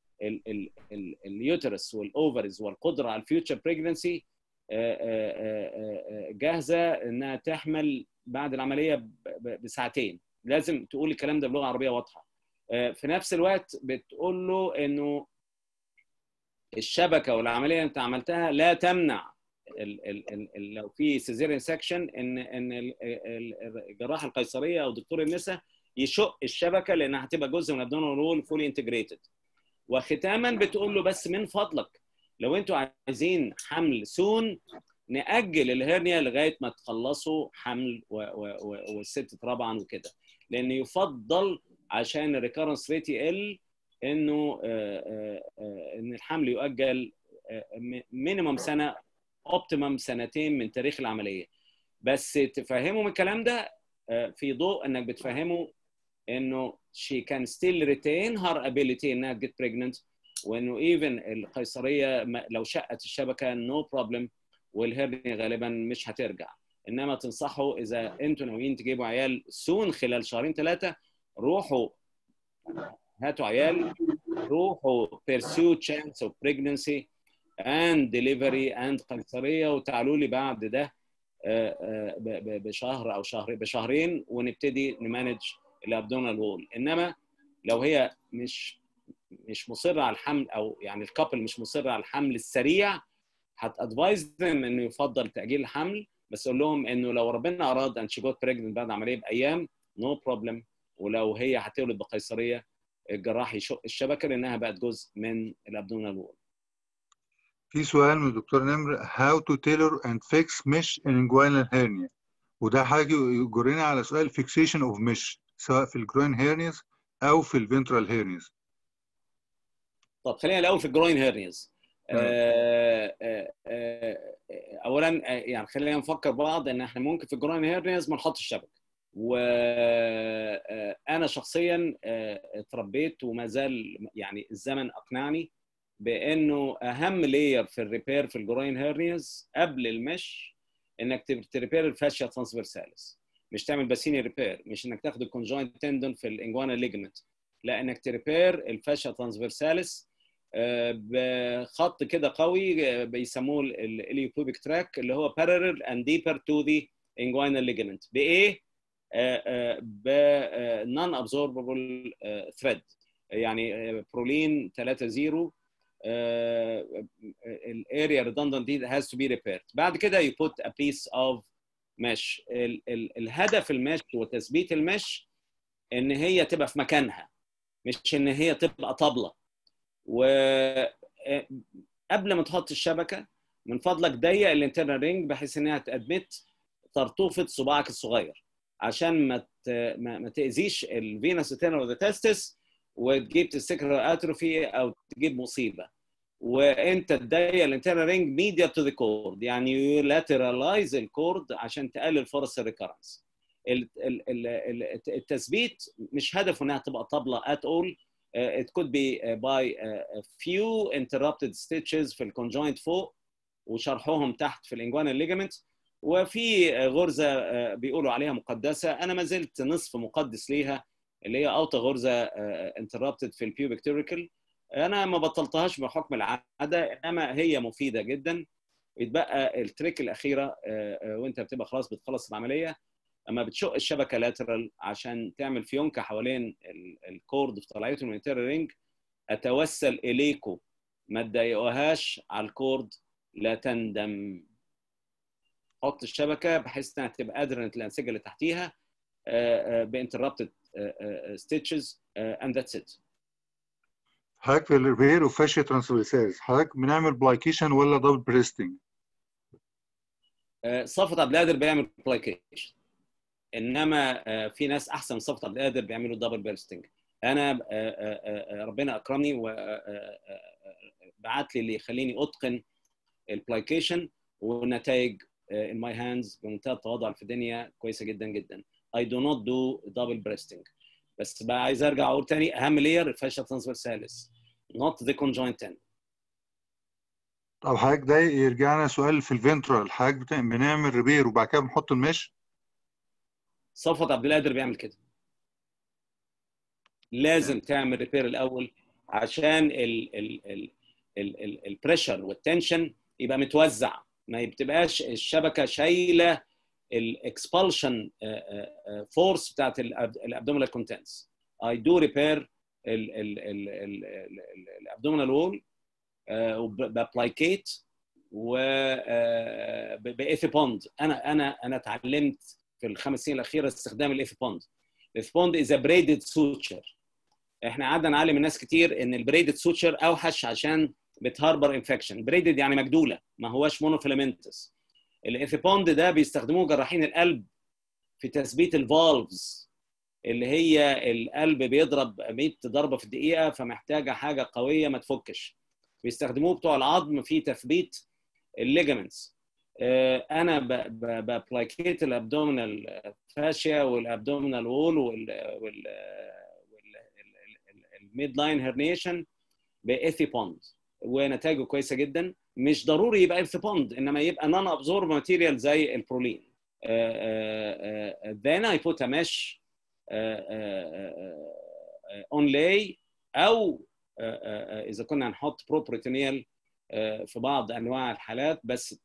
اليوترس والاوفرز والقدره على الفيوتشر بريجنسي جاهزه انها تحمل بعد العمليه بساعتين لازم تقول الكلام ده بلغه عربيه واضحه في نفس الوقت بتقول له انه الشبكه والعمليه اللي انت عملتها لا تمنع ال ال ال لو في سيزيريان سكشن ان ان الجراحه القيصريه او دكتور النساء يشق الشبكه لانها هتبقى جزء من الابدومينال رول فولي انتجريتد وختاما بتقول له بس من فضلك لو انتوا عايزين حمل سون ناجل الهرنيا لغايه ما تخلصوا حمل و و و والست طبعا وكده لان يفضل عشان الريكارنس ريت يقل انه ان الحمل يؤجل مينيمم سنه اوبتيمم سنتين من تاريخ العمليه بس تفهمهم الكلام ده في ضوء انك بتفهمه انه she can still retain her ability انها get pregnant وانه even القيصريه لو شقت الشبكه no problem والهرنيا غالبا مش هترجع انما تنصحوا اذا انتوا ناويين تجيبوا عيال سون خلال شهرين ثلاثه روحوا هاتوا عيال روحوا pursue chance of pregnancy and delivery and قيصريه وتعالوا لي بعد ده بشهر او شهر بشهرين ونبتدي نمانج الابدومينال وول انما لو هي مش مش مصره على الحمل او يعني الكابل مش مصره على الحمل السريع هتادفايز ذم انه يفضل تاجيل الحمل بس اقول لهم انه لو ربنا اراد ان شي جوت بريجننت بعد عمليه بايام نو no بروبلم ولو هي هتولد بقيصريه الجراح يشق الشبكه لانها بقت جزء من الابدومينال وول في سؤال من الدكتور نمر how to tailor and fix mesh in inguinal hernia وده حاجه يجرنا على سؤال fixation of mesh سواء في الجروين هيرنيز او في الفنترال هيرنيز طب خلينا الاول في الجروين هيرنيز آه آه اولا يعني خلينا نفكر بعض ان احنا ممكن في الجروين هيرنيز ما نحطش الشبكه وانا شخصيا اتربيت وما زال يعني الزمن اقنعني بانه اهم لاير في الريبير في الجروين هيرنيز قبل المش انك تريبير الفاشيا ترانسفيرساليس مش تعمل باسيني ريبير مش انك تاخد الكونجوينت تندون في الانجوانا ليجمنت لا انك تريبير الفاشيا ترانسفيرساليس بخط كده قوي بيسموه الاليوبوبيك تراك اللي هو parallel and deeper to the inguinal ligament بايه؟ ب non absorbable thread يعني برولين 3 0 الاريا redundant دي has to be repaired بعد كده you put a piece of mesh ال ال الهدف المش وتثبيت المش ان هي تبقى في مكانها مش ان هي تبقى طبله وقبل ما تحط الشبكه من فضلك ضيق الانترنال رينج بحيث انها تادمت طرطوفه صباعك الصغير عشان ما ما تاذيش الفينس انترنال تستس وتجيب تستيكولار اتروفي او تجيب مصيبه وانت تضيق الانترنال رينج ميديا تو ذا كورد يعني يولاتراليز الكورد عشان تقلل فرص الريكرنس التثبيت مش هدفه انها تبقى طبله at all uh, it could be uh, by uh, a few interrupted stitches في الكونجوينت فوق وشرحهم تحت في الانجوانا ليجامنت وفي غرزه بيقولوا عليها مقدسه انا ما زلت نصف مقدس ليها اللي هي اوطى غرزه انتربتد في البيوبك تيريكل انا ما بطلتهاش بحكم العاده انما هي مفيده جدا يتبقى التريك الاخيره وانت بتبقى خلاص بتخلص العمليه اما بتشق الشبكه لاترال عشان تعمل فيونكه حوالين الكورد في طلعته من رينج اتوسل اليكم ما تضايقوهاش على الكورد لا تندم حط الشبكه بحيث انها تبقى قادره الانسجه اللي تحتيها بانتربتد ستيتشز اند ذاتس ات حضرتك في الريبير وفاشيا ترانسفيرسالز حضرتك بنعمل بلايكيشن ولا دبل بريستنج؟ صفت عبد القادر بيعمل بلايكيشن انما في ناس احسن من صفت عبد القادر بيعملوا دبل بيرستنج انا ربنا اكرمني وبعت لي اللي يخليني اتقن البلايكيشن والنتائج in my hands بمنتهى التواضع في الدنيا كويسه جدا جدا I do not do double breasting بس بقى عايز ارجع اقول تاني اهم لير الفاشيا ترانسفيرساليس not the conjoint tendon طب حضرتك ده يرجعنا سؤال في الفنترال حضرتك بنعمل ريبير وبعد كده بنحط المش صفوت عبد القادر بيعمل كده لازم تعمل ريبير الاول عشان ال ال ال ال البريشر والتنشن يبقى متوزع ما بتبقاش الشبكه شايله الاكسبالشن فورس بتاعت الابدومينال كونتنتس اي دو ريبير الابدومينال وول بابلايكيت و بايثي بوند انا انا انا اتعلمت في الخمس سنين الاخيره استخدام الايثي بوند الايثي بوند از بريدد سوتشر احنا قعدنا نعلم الناس كتير ان البريدد سوتشر اوحش عشان بتهاربر انفكشن بريدد يعني مجدوله ما هواش مونوفيلامنتس الايثيبوند ده بيستخدموه جراحين القلب في تثبيت الفالفز اللي هي القلب بيضرب 100 ضربه في الدقيقه فمحتاجه حاجه قويه ما تفكش بيستخدموه بتوع العظم في تثبيت الليجمنتس انا بابلايكيت الابدومينال فاشيا والابدومينال وول وال الميد لاين هيرنيشن بايثيبوند ونتائجه كويسه جدا مش ضروري يبقى ايثيبوند انما يبقى نون ابزورب ماتيريال زي البرولين then I put a mesh اون لاي او اذا كنا هنحط بروبريتونيال في بعض انواع الحالات بس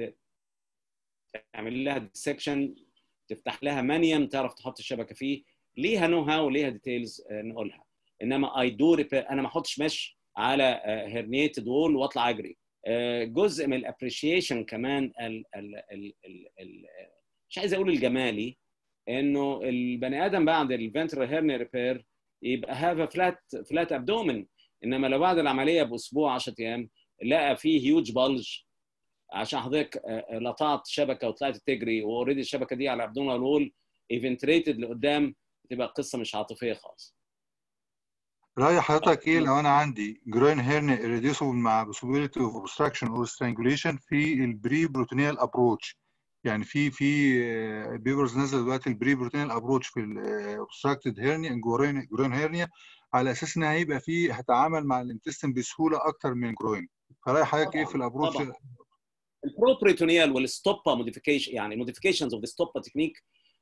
تعمل لها ديسكشن تفتح لها مانيوم تعرف تحط الشبكه فيه ليها نو هاو وليها ديتيلز نقولها انما اي دو انا ما احطش مش على هرنيتد وول واطلع اجري جزء من الابريشيشن كمان ال ال ال ال ال مش عايز اقول الجمالي انه البني ادم بعد الفنترال هيرني ريبير يبقى هاف فلات فلات ابدومن انما لو بعد العمليه باسبوع 10 ايام لقى فيه هيوج بلج عشان حضرتك لطعت شبكه وطلعت تجري واوريدي الشبكه دي على ابدومينال وول ايفنتريتد لقدام تبقى القصه مش عاطفيه خالص رأي حضرتك ايه لو انا عندي جروين هيرني irreducible مع possibility of obstruction or strangulation في البري بروتينيال ابروتش يعني في في بيبرز نزل دلوقتي البري بروتينيال ابروتش في obstructed hernia جروين جروين هيرنيا على اساس ان هيبقى فيه هتعامل مع الانتستين بسهوله اكتر من جروين فرأي حضرتك ايه في الابروتش البروبريتونيال والستوبا موديفيكيشن يعني موديفيكيشنز اوف ذا ستوبا تكنيك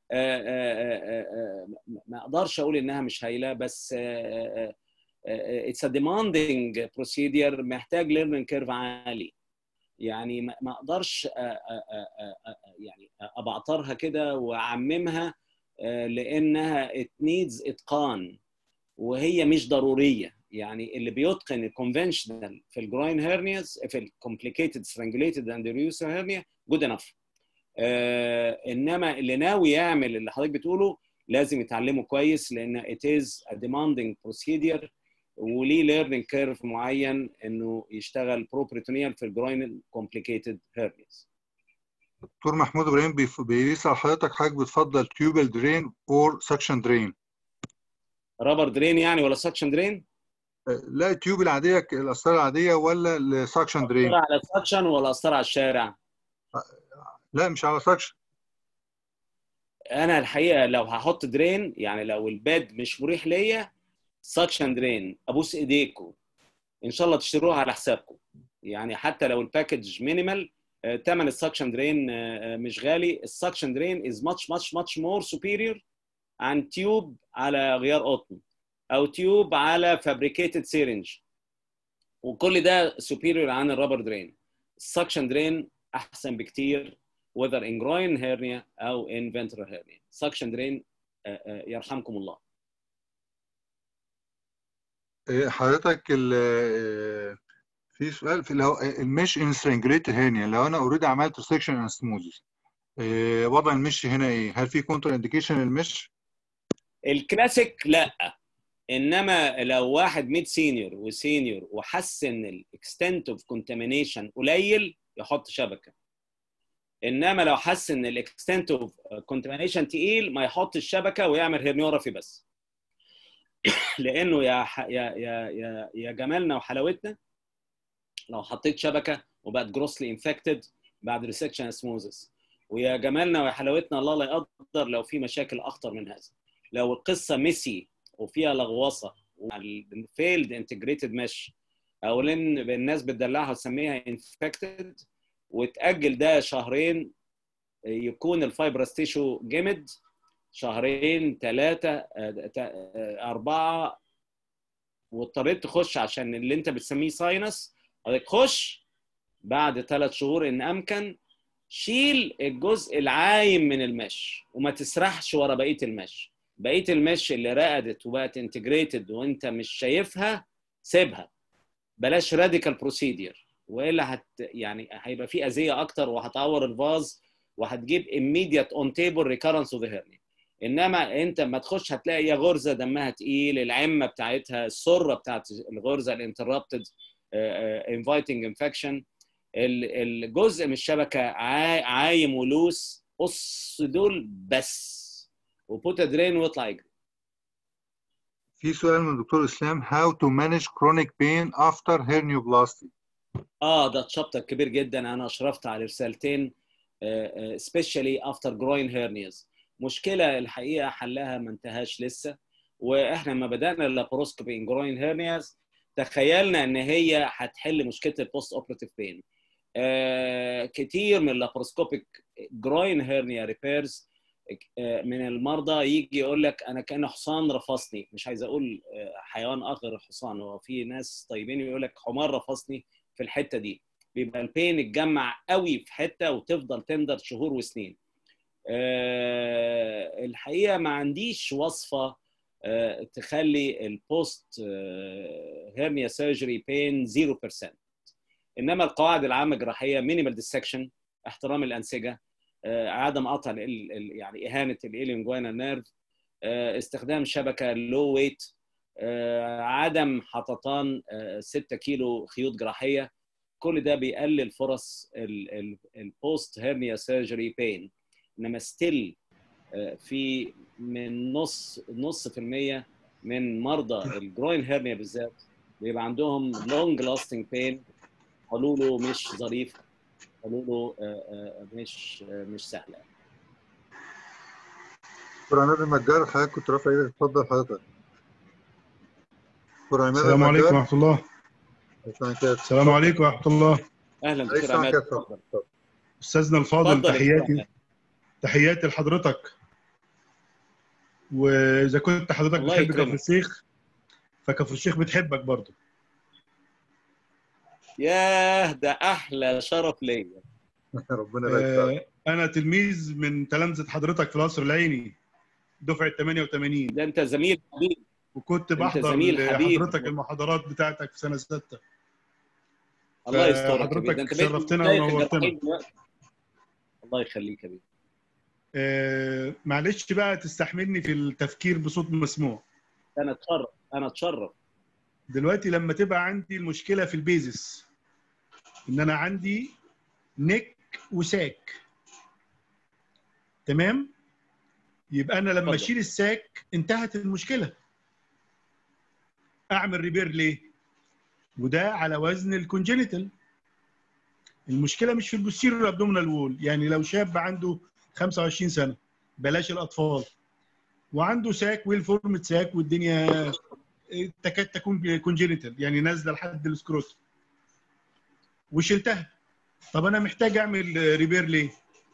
ما اقدرش اقول انها مش هايله بس اتس ا ديماندنج بروسيدير محتاج ليرنينج كيرف عالي يعني ما اقدرش يعني ابعترها كده واعممها لانها ات نيدز اتقان وهي مش ضروريه يعني اللي بيتقن الكونفنشنال في الجروين هيرنياز في الكومبليكيتد سترانجوليتد اند ريوسر هيرنيا جود انف انما اللي ناوي يعمل اللي حضرتك بتقوله لازم يتعلمه كويس لان it is a demanding procedure وليه ليرنينج كيرف معين انه يشتغل بروبريتونيال في الجروين كومبليكيتد هيرنيز دكتور محمود ابراهيم بيسال حضرتك حضرتك بتفضل تيوبل درين اور سكشن درين رابر درين يعني ولا سكشن درين؟ لا التيوب العاديه القسطره العاديه ولا السكشن درين قسطره على السكشن ولا قسطره على الشارع لا مش على سكشن انا الحقيقه لو هحط درين يعني لو الباد مش مريح ليا سكشن درين ابوس ايديكم ان شاء الله تشتروها على حسابكم يعني حتى لو الباكج مينيمال ثمن السكشن درين مش غالي السكشن درين از ماتش ماتش ماتش مور سوبيريور عن تيوب على غيار قطن او تيوب على فابريكيتد سيرنج وكل ده سوبيريور عن الرابر درين السكشن درين احسن بكتير whether in groin hernia او in ventral hernia suction drain يرحمكم الله حضرتك في سؤال في لو المش انسترنجليت هيرنيا لو انا اوريدي عملت سكشن انستموزيس وضع المش هنا ايه؟ هل في كونتر انديكيشن للمش؟ الكلاسيك لا انما لو واحد ميد سينيور وسينيور وحس ان الاكستنت اوف كونتامينيشن قليل يحط شبكه انما لو حس ان الاكستنت اوف كونتامينيشن تقيل ما يحطش الشبكه ويعمل هيرنيورافي بس لانه يا ح... يا يا يا يا جمالنا وحلاوتنا لو حطيت شبكه وبقت جروسلي انفكتد بعد ريسكشن اسموزس ويا جمالنا وحلاوتنا الله لا يقدر لو في مشاكل اخطر من هذا لو القصه ميسي وفيها لغوصه فيلد انتجريتد مش او لان الناس بتدلعها وتسميها انفكتد وتاجل ده شهرين يكون الفايبرس تيشو جامد شهرين ثلاثه اربعه واضطريت تخش عشان اللي انت بتسميه ساينس حضرتك خش بعد ثلاث شهور ان امكن شيل الجزء العايم من المش وما تسرحش ورا بقيه المش بقيه المش اللي رقدت وبقت انتجريتد وانت مش شايفها سيبها بلاش راديكال بروسيدير والا هت يعني هيبقى في اذيه اكتر وهتعور الفاز وهتجيب immediate on table recurrence of the hernia انما انت ما تخش هتلاقي يا غرزه دمها تقيل العمه بتاعتها السره بتاعت الغرزه الانتربتد انفايتنج انفكشن الجزء من الشبكه عايم ولوس قص دول بس وبوت درين واطلع يجري في سؤال من الدكتور اسلام how to manage chronic pain after hernioplasty اه ده تشابتر كبير جدا انا اشرفت على رسالتين especially after groin hernias مشكله الحقيقه حلها ما انتهاش لسه واحنا لما بدانا اللاباروسكوبي ان جروين هيرنياز تخيلنا ان هي هتحل مشكله البوست اوبراتيف بين آه كتير من اللاباروسكوبيك جروين هيرنيا ريبيرز من المرضى يجي يقول لك انا كان حصان رفصني مش عايز اقول حيوان اخر الحصان هو في ناس طيبين يقول لك حمار رفصني في الحته دي بيبقى البين اتجمع قوي في حته وتفضل تندر شهور وسنين أه الحقيقه ما عنديش وصفه أه تخلي البوست هيرنيا سيرجري بين 0% انما القواعد العامه الجراحيه مينيمال ديسكشن احترام الانسجه أه عدم قطع ال ال يعني اهانه الالينجوانا نيرف استخدام شبكه لو ويت عدم حططان 6 كيلو خيوط جراحيه كل ده بيقلل فرص البوست هيرنيا سيرجري بين انما ستيل في من نص نص في المية من مرضى الجروين هيرنيا بالذات بيبقى عندهم لونج لاستنج بين حلوله مش ظريف حلوله مش مش سهله دكتور عماد النجار حضرتك كنت رافع ايدك اتفضل حضرتك دكتور عماد السلام عليكم ورحمه الله السلام عليكم ورحمه الله اهلا دكتور عماد استاذنا الفاضل تحياتي تحياتي لحضرتك واذا كنت حضرتك بتحب كفر الشيخ فكفر الشيخ بتحبك برضه ياه ده احلى شرف ليا ربنا يبارك آه انا تلميذ من تلامذه حضرتك في القصر العيني دفعه 88 ده انت زميل حبيب وكنت بحضر لحضرتك المحاضرات بتاعتك في سنه سته الله يسترك حضرتك شرفتنا ونورتنا الله يخليك يا بيه آه معلش بقى تستحملني في التفكير بصوت مسموع انا اتشرف انا اتشرف دلوقتي لما تبقى عندي المشكله في البيزس ان انا عندي نك وساك تمام يبقى انا لما اشيل الساك انتهت المشكله اعمل ريبير ليه وده على وزن الكونجينيتال المشكله مش في البوستيريور ابدومينال وول يعني لو شاب عنده 25 سنه بلاش الاطفال وعنده ساك ويل فورمد ساك والدنيا تكاد تكون كونجينيتال يعني نازله لحد السكروت وشلتها طب انا محتاج اعمل ريبير ليه؟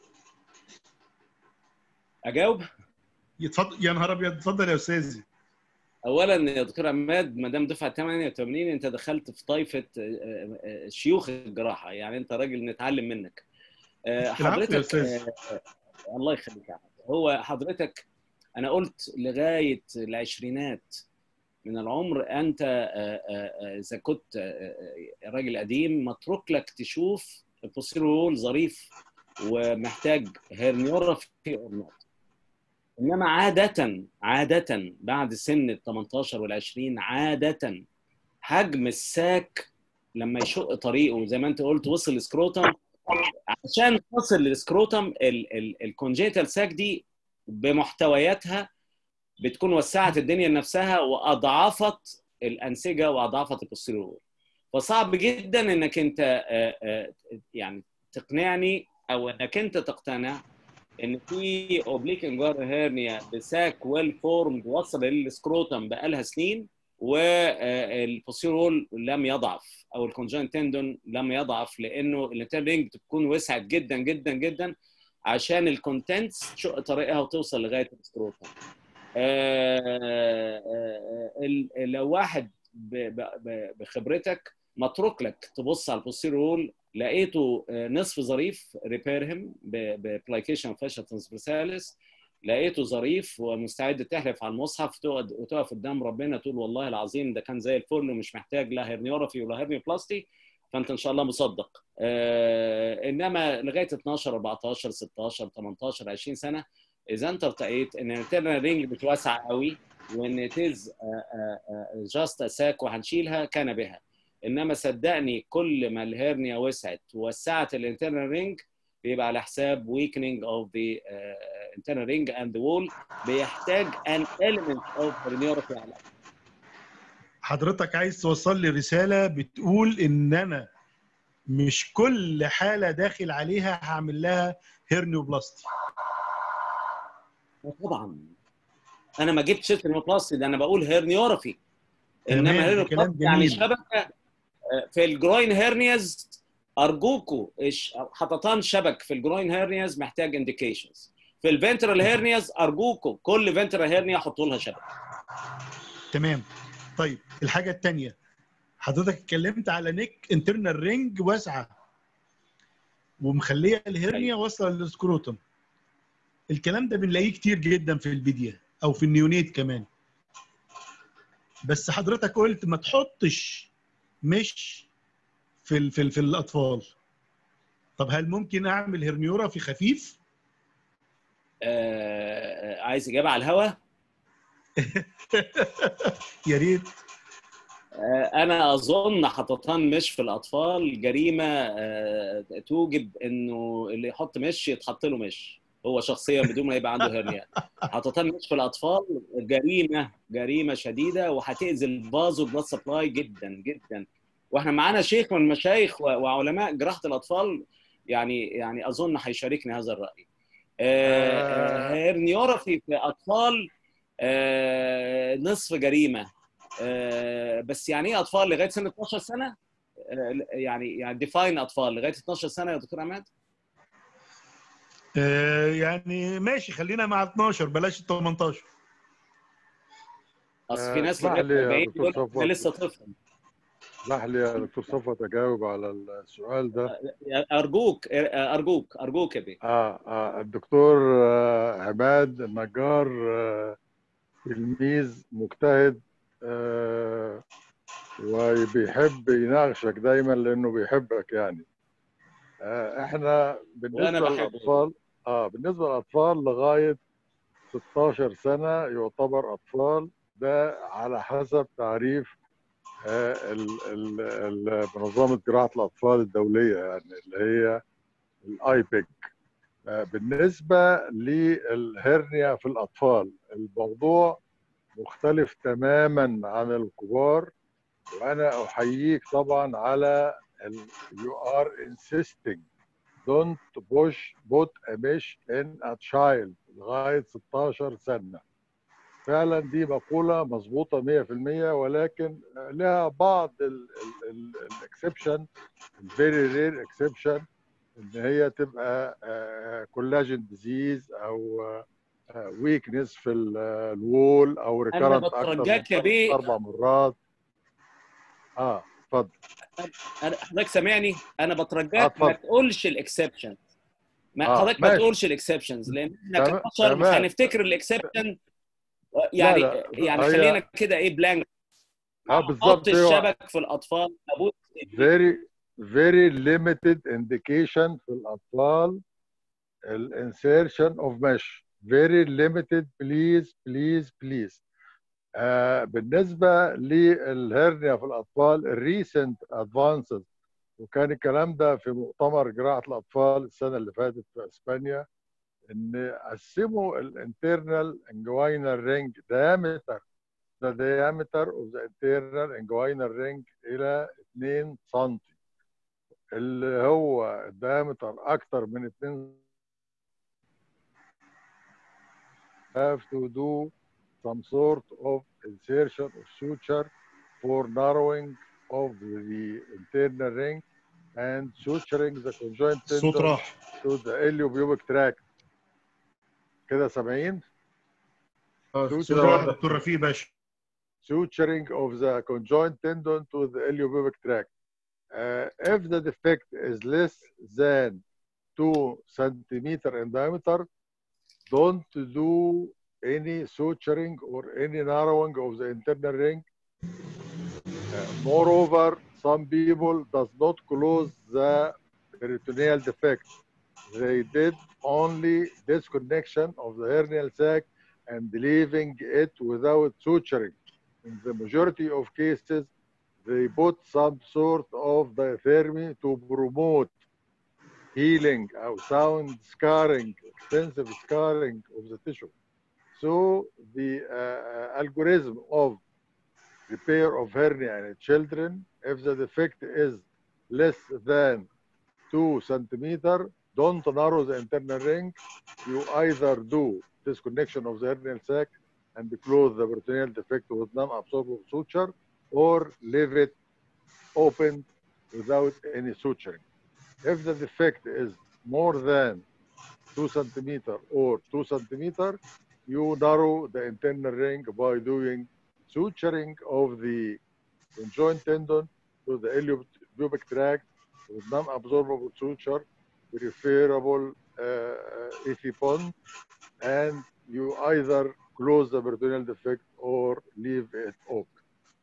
اجاوب يتفضل يا نهار ابيض اتفضل يا استاذي اولا يا دكتور عماد ما دام دفعه 88 انت دخلت في طائفه آه، آه، شيوخ الجراحه يعني انت راجل نتعلم منك آه، العفو يا حضرتك أستاذ. آه، آه، الله يخليك يا عماد هو حضرتك انا قلت لغايه العشرينات من العمر انت آه، آه، آه، اذا كنت آه، آه، راجل قديم متروك لك تشوف البوستيريور ظريف ومحتاج هيرنيورا في اورنات انما عاده عاده بعد سن ال 18 وال 20 عاده حجم الساك لما يشق طريقه زي ما انت قلت وصل السكروتم عشان تصل للسكروتم الكونجيتال ساك دي بمحتوياتها بتكون وسعت الدنيا لنفسها واضعفت الانسجه واضعفت البوستيريور فصعب جدا انك انت آه، آه، يعني تقنعني او انك انت تقتنع ان في اوبليك انجار هيرنيا بساك ويل فورمد وصل للسكروتم بقالها سنين والبوستيرول لم يضعف او الكونجنت تندون لم يضعف لانه الانترنال رينج بتكون وسعت جدا جدا جدا عشان الكونتنتس تشق طريقها وتوصل لغايه السكروتم. آه، آه، ال- لو واحد ب- ب- ب- بخبرتك متروك لك تبص على البوستيرول لقيته آه، نصف ظريف ريبيرهم ببلايكيشن فاشا ترانسفيرساليس لقيته ظريف ومستعد تحلف على المصحف تقعد وتقف قدام ربنا تقول والله العظيم ده كان زي الفل ومش محتاج لا هيرنيورافي ولا هيرنيوبلاستي فانت ان شاء الله مصدق آه انما لغايه 12 14 16 18 20 سنه اذا انت ارتقيت ان الانترنال رينج بتوسع قوي وان تيز جاست ساك وهنشيلها كان بها انما صدقني كل ما الهرنيا وسعت ووسعت الانترنال رينج بيبقى على حساب weakening of the uh, internal ring and the wall بيحتاج an element of herniorrhea على الأقل. حضرتك عايز توصل لي رساله بتقول ان انا مش كل حاله داخل عليها هعمل لها هيرنيوبلاستي طبعا انا ما جبتش الهرنيوبلاستي ده انا بقول هيرنيورافي تمام، انما ده كلام هيرنيوبلاستي يعني جميل. شبكه آه، في الجروين هيرنياز ارجوكوا إيش- حطتان شبك في الجروين هيرنياز محتاج انديكيشنز في الفنترال هيرنياز ارجوكوا كل فنترال هيرنيا حطوا لها شبك تمام طيب الحاجه الثانيه حضرتك اتكلمت على نيك انترنال رينج واسعه ومخليه الهرنيا واصله للسكروتم الكلام ده بنلاقيه كتير جدا في البيديا او في النيونيت كمان بس حضرتك قلت ما تحطش مش في ال في, ال في الاطفال طب هل ممكن اعمل هرنيورا في خفيف آه، عايز اجابه على الهوا يا ريت آه، انا اظن حطتان مش في الاطفال جريمه آه، توجب انه اللي يحط مش يتحط له مش هو شخصيا بدون ما يبقى عنده هرنيا حطتان مش في الاطفال جريمه جريمه شديده وهتاذي الفازو بلاد سبلاي جدا جدا واحنا معانا شيخ من المشايخ و- وعلماء جراحه الاطفال يعني يعني اظن هيشاركني هذا الراي آه، آه، هيرنيورافي في اطفال آه، نصف جريمه آه، بس يعني ايه اطفال لغايه سن 12 سنه؟ آه، يعني يعني ديفاين اطفال لغايه 12 سنه يا دكتور عماد؟ آه يعني ماشي خلينا مع 12 بلاش ال 18 اصل في آه، ناس اسمح لغايه لي يا 40 دكتور يقول لك صفوت. ده لسه طفل اسمح لي يا دكتور صفوت اجاوب على السؤال ده ارجوك ارجوك ارجوك يا بيه اه اه الدكتور آه عماد النجار آه تلميذ مجتهد آه وبيحب يناقشك دايما لانه بيحبك يعني آه احنا بالنسبه وأنا بحبه. للاطفال اه بالنسبه للاطفال لغايه 16 سنه يعتبر اطفال ده على حسب تعريف آه، ال- ال- ال- منظمه جراحه الاطفال الدوليه يعني اللي هي الايبك بالنسبه للهرنيا في الاطفال الموضوع مختلف تماما عن الكبار وانا احييك طبعا على you are insisting don't push put a mesh in a child لغايه 16 سنه فعلا دي مقوله مظبوطه 100% ولكن لها بعض الاكسبشن الفيري رير اكسبشن ان هي تبقى كولاجين ديزيز او ويكنس في الوول او ريكارنت اكتر بترجاك يا بيه. اربع مرات اه اتفضل انا حضرتك سامعني انا آه، بترجاك اتفضل. ما تقولش الاكسبشن ما آه، حضرتك ما ماشي. تقولش الاكسبشنز لان احنا تمام- كبشر مش تمام. هنفتكر الاكسبشن يعني لا، يعني هي- خلينا كده ايه بلانك اه حط بالظبط هو الشبك في الاطفال ابوس very very limited indication في الأطفال ال insertion of mesh very limited please please please آه بالنسبة للهرنيا في الأطفال recent advances وكان الكلام ده في مؤتمر جراحة الأطفال السنة اللي فاتت في إسبانيا إن قسموا الانترنال inguinal ring diameter the diameter of the internal inguinal ring إلى 2 سم اللي هو الدايمتر اكتر من 2 have to do some sort of insertion of suture for narrowing of the internal ring and suturing the conjoint الصوت tendon راح to the iliopubic tract كده سامعين؟ اه Suture. الصوت راح دكتور رفيق باشا suturing of the conjoint tendon to the iliopubic tract. Uh, if the defect is less than 2 centimeter in diameter, don't do any suturing or any narrowing of the internal ring. Uh, moreover, some people does not close the peritoneal defect. They did only disconnection of the hernial sac and leaving it without suturing. In the majority of cases, they put some sort of diathermy to promote healing or sound scarring, extensive scarring of the tissue. So the uh, algorithm of repair of hernia in children, if the defect is less than two centimeter, don't narrow the internal ring. You either do disconnection of the hernial sac and close the peritoneal defect with non-absorbable suture or leave it open without any suturing. If the defect is more than two centimeter or two centimeter, you narrow the internal ring by doing suturing of the conjoint tendon to the iliopubic tract with non-absorbable suture, preferable uh, ethipon, and you either close the peritoneal defect or leave it open.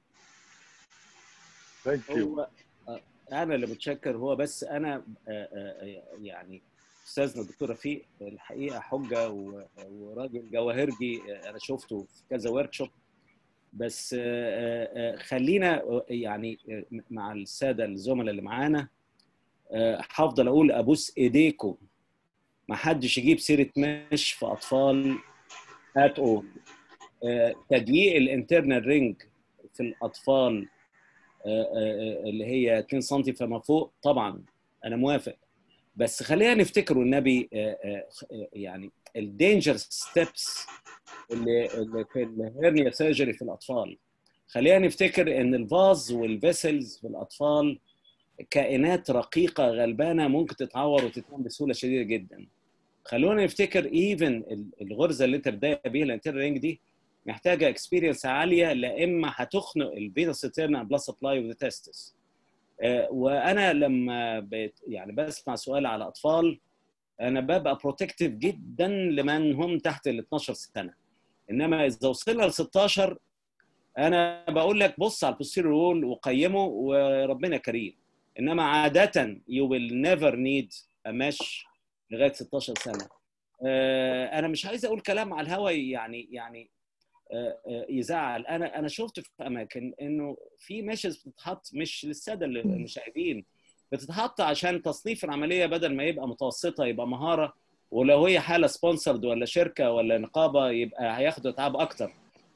Thank you. هو آه، انا اللي متشكر هو بس انا آه، آه، يعني استاذنا الدكتور رفيق الحقيقه حجه و- وراجل جواهرجي آه، انا شفته في كذا ورك شوب بس آه، آه، آه، خلينا آه، يعني آه، مع الساده الزملاء اللي معانا آه، هفضل اقول ابوس ايديكم ما حدش يجيب سيره مش في اطفال ات اول تضييق الانترنال رينج في الاطفال آه، آه، اللي هي 2 سم فما فوق طبعا انا موافق بس خلينا نفتكر النبي آه، آه، آه، يعني الدينجر ستيبس اللي اللي في الهرنيا سيرجري في الاطفال خلينا نفتكر ان الفاز والفيسلز في الاطفال كائنات رقيقه غلبانه ممكن تتعور وتتنام بسهوله شديده جدا خلونا نفتكر ايفن الغرزه اللي انت بدايه بيها الانترنال رينج دي محتاجه اكسبيرينس عاليه لا اما هتخنق الفينوس سيترنا بلس سبلاي اوف ذا تستس وانا لما بت يعني بسمع سؤال على اطفال انا ببقى بروتكتيف جدا لمن هم تحت ال 12 سنه انما اذا وصلنا ل 16 انا بقول لك بص على البوستيريور وول وقيمه وربنا كريم انما عاده يو ويل نيفر نيد مش لغايه 16 سنه آه، انا مش عايز اقول كلام على الهوا يعني يعني آه، آه، يزعل انا انا شفت في اماكن انه في ميشز بتتحط مش للساده اللي- المشاهدين بتتحط عشان تصنيف العمليه بدل ما يبقى متوسطه يبقى مهاره ولو هي حاله سبونسرد ولا شركه ولا نقابه يبقى هياخدوا اتعاب اكتر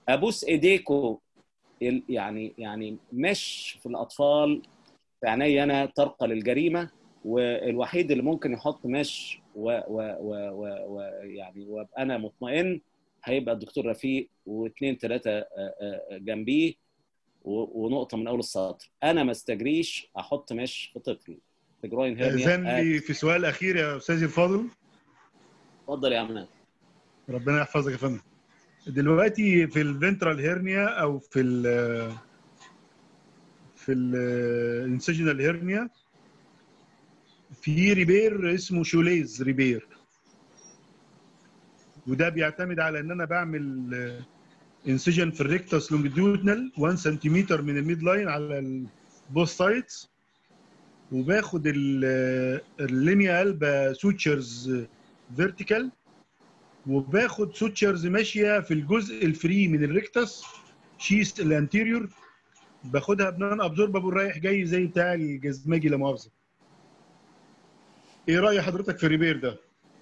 ابوس ايديكم ال- يعني يعني مش في الاطفال في عيني انا طرقه للجريمه والوحيد اللي ممكن يحط مش و و و و و يعني وابقى انا مطمئن هيبقى الدكتور رفيق واثنين ثلاثه جنبيه و- ونقطه من اول السطر انا ما استجريش احط مش في طفل في جروين اذن هيرنيا لي في سؤال اخير يا استاذي الفاضل اتفضل يا عمان ربنا يحفظك يا فندم دلوقتي في الفنترال هيرنيا او في ال في الانسجنال هيرنيا في ريبير اسمه شوليز ريبير وده بيعتمد على ان انا بعمل انسجن في الريكتس لونجيتيودنال 1 سنتيمتر من الميد لاين على البوث سايدز وباخد ال- اللينيا قلبه سوتشرز فيرتيكال وباخد سوتشرز ماشيه في الجزء الفري من الريكتس شيس الانتيريور باخدها بنان ابزوربابل رايح جاي زي بتاع الجزماجي لا مؤاخذه ايه راي حضرتك في الريبير ده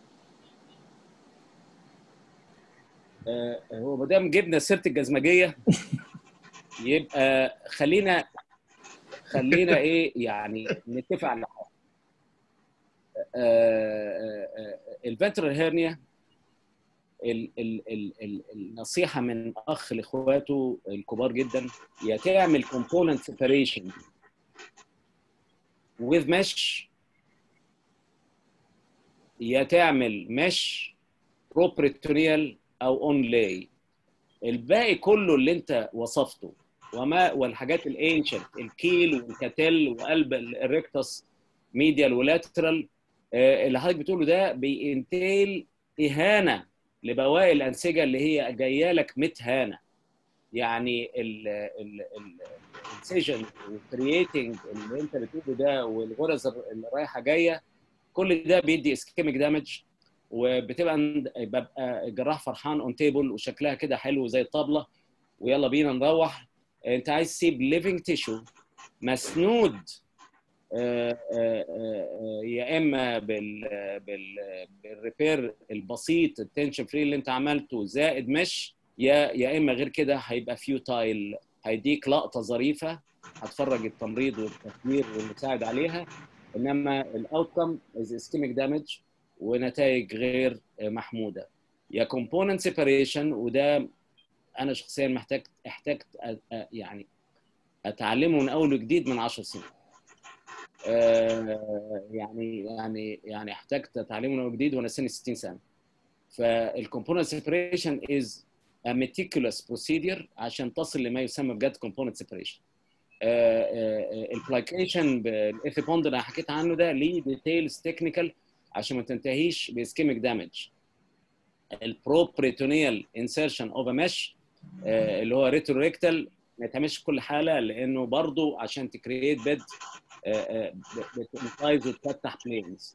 آه، هو ما دام جبنا سيره الجزمجيه يبقى خلينا خلينا ايه يعني نتفق على حاجه الفنترال هيرنيا ال- ال- ال- ال- النصيحه من اخ لاخواته الكبار جدا يا تعمل component separation with mesh يا تعمل mesh properitoneal او اون لاي الباقي كله اللي انت وصفته وما والحاجات الانشنت الكيل والكاتيل وقلب الريكتس ميديال ولاترال اللي حضرتك بتقوله ده بينتيل اهانه لبواقي الانسجه اللي هي جايه لك متهانه يعني الانسجن والكرييتنج اللي انت بتقوله ده والغرز اللي رايحه جايه كل ده بيدي اسكيميك دامج وبتبقى عند- ببقى الجراح فرحان اون تيبل وشكلها كده حلو زي الطبله ويلا بينا نروح انت عايز تسيب ليفنج تيشو مسنود آه، آه، آه، يا اما بال بال بالريبير البسيط التنشن فري اللي انت عملته زائد مش يا يا اما غير كده هيبقى فيوتايل هيديك لقطه ظريفه هتفرج التمريض والتخدير والمساعد عليها انما الاوتكم از اسكيميك دامج ونتائج غير محموده يا كومبوننت سيبريشن وده انا شخصيا محتاج احتاجت أ- أ- يعني اتعلمه من اول وجديد من 10 سنين آه، يعني يعني يعني احتجت اتعلمه من اول وجديد وانا سني 60 سنه فالكومبوننت سيبريشن از a meticulous procedure عشان تصل لما يسمى بجد component separation البلايكيشن بالايثيبوند اللي انا حكيت عنه ده ليه ديتيلز تكنيكال عشان ما تنتهيش باسكيميك دامج البروبريتونيال انسيرشن اوف مش اللي هو ريترو ريكتال ما يتعملش في كل حاله لانه برضو عشان تكريت بيد بتنفايز وتفتح بلينز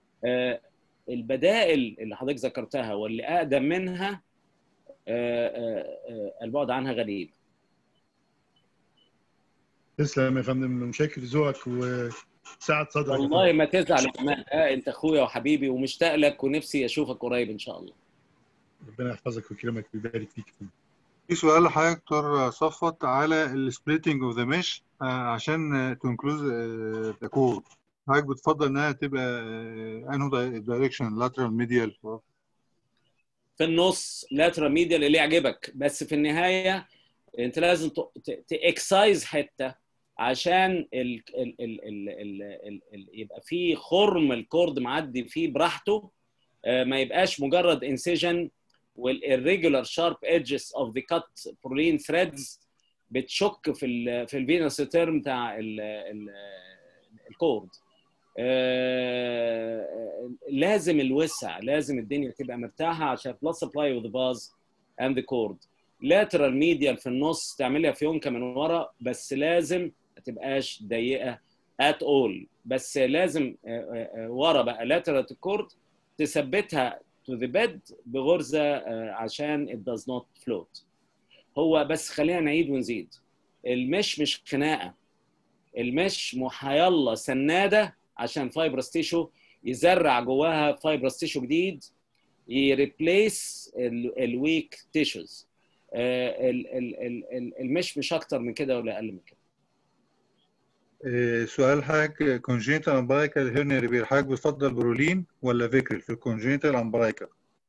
البدائل اللي حضرتك ذكرتها واللي اقدم منها آه، آه، آه، البعد عنها غريب تسلم يا فندم مشاكر ذوقك وسعد صدرك يا والله فندم. ما تزعل يا كمان آه انت اخويا وحبيبي ومشتاق لك ونفسي اشوفك قريب ان شاء الله ربنا يحفظك ويكرمك ويبارك فيك يا فندم. في سؤال لحضرتك دكتور صفوت على السبليتنج اوف ذا ميش عشان تنكلوز ذا كور حضرتك بتفضل انها تبقى آه، انه دايركشن لاترال ميديال في النص لاترال ميديال اللي يعجبك بس في النهايه انت لازم تاكسايز حته عشان ال ال ال ال ال ال ال يبقى في خرم الكورد معدي فيه براحته آه، ما يبقاش مجرد انسيجن والirregular sharp edges of the cut proline threads بتشك في ال في الفينوس تيرم بتاع ال ال الكورد آه، لازم الوسع لازم الدنيا تبقى مرتاحه عشان بلس سبلاي وذ باز اند ذا كورد لاترال ميديال في النص تعملها فيونكه من ورا بس لازم ما تبقاش ضيقه ات اول بس لازم آه، آه، آه، ورا بقى لاترال الكورد تثبتها تو ذا بيد بغرزه آه، عشان it does not float هو بس خلينا نعيد ونزيد المش مش خناقه المش محيلا سناده عشان فايبرس تيشو يزرع جواها فايبرس تيشو جديد يريبليس الويك تيشوز آه، ال- ال- ال- ال- المش مش اكتر من كده ولا اقل من كده إيه، سؤال حضرتك كونجينيتال امبرايكال هيرنيا ريبير حضرتك بتفضل برولين ولا فيكرل في الكونجينيتال امبرايكال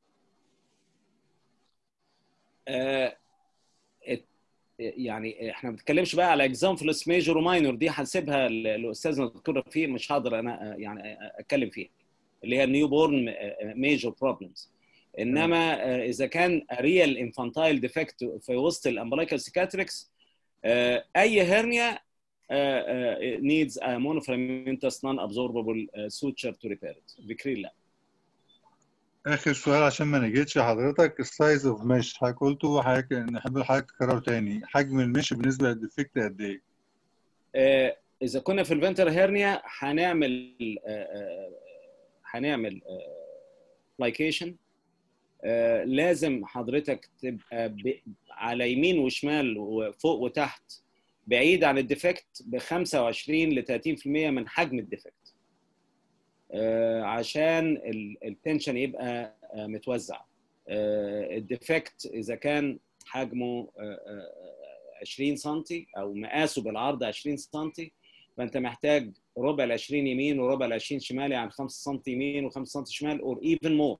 آه، ات- يعني احنا ما بنتكلمش بقى على اكزامبلس ميجور وماينور دي هنسيبها ل- لاستاذنا الدكتور رفيق مش هقدر انا آه، يعني آه، اتكلم فيها اللي هي النيو بورن ميجور بروبلمز انما آه، اذا كان ريال انفانتايل ديفكت في وسط الامبلايكال سيكاتريكس اي هرنيا needs a monofilamentous non-absorbable uh, suture to repair it. فيكريل لا. اخر سؤال عشان ما نجيتش حضرتك السايز اوف مش حضرتك قلته حضرتك نحب حضرتك تكرره تاني حجم المش بالنسبه للديفكت قد ايه؟ آه، اذا كنا في الفنتر هيرنيا هنعمل آه، آه، هنعمل ابليكيشن لازم حضرتك تبقى ب- على يمين وشمال وفوق وتحت بعيد عن الديفكت ب 25 ل 30% من حجم الديفكت آه، عشان ال- التنشن يبقى آه، متوزع آه، الديفكت اذا كان حجمه آه، آه، 20 سم او مقاسه بالعرض 20 سم فانت محتاج ربع ال 20 يمين وربع ال 20 شمال يعني 5 سم يمين و5 سم شمال اور ايفن مور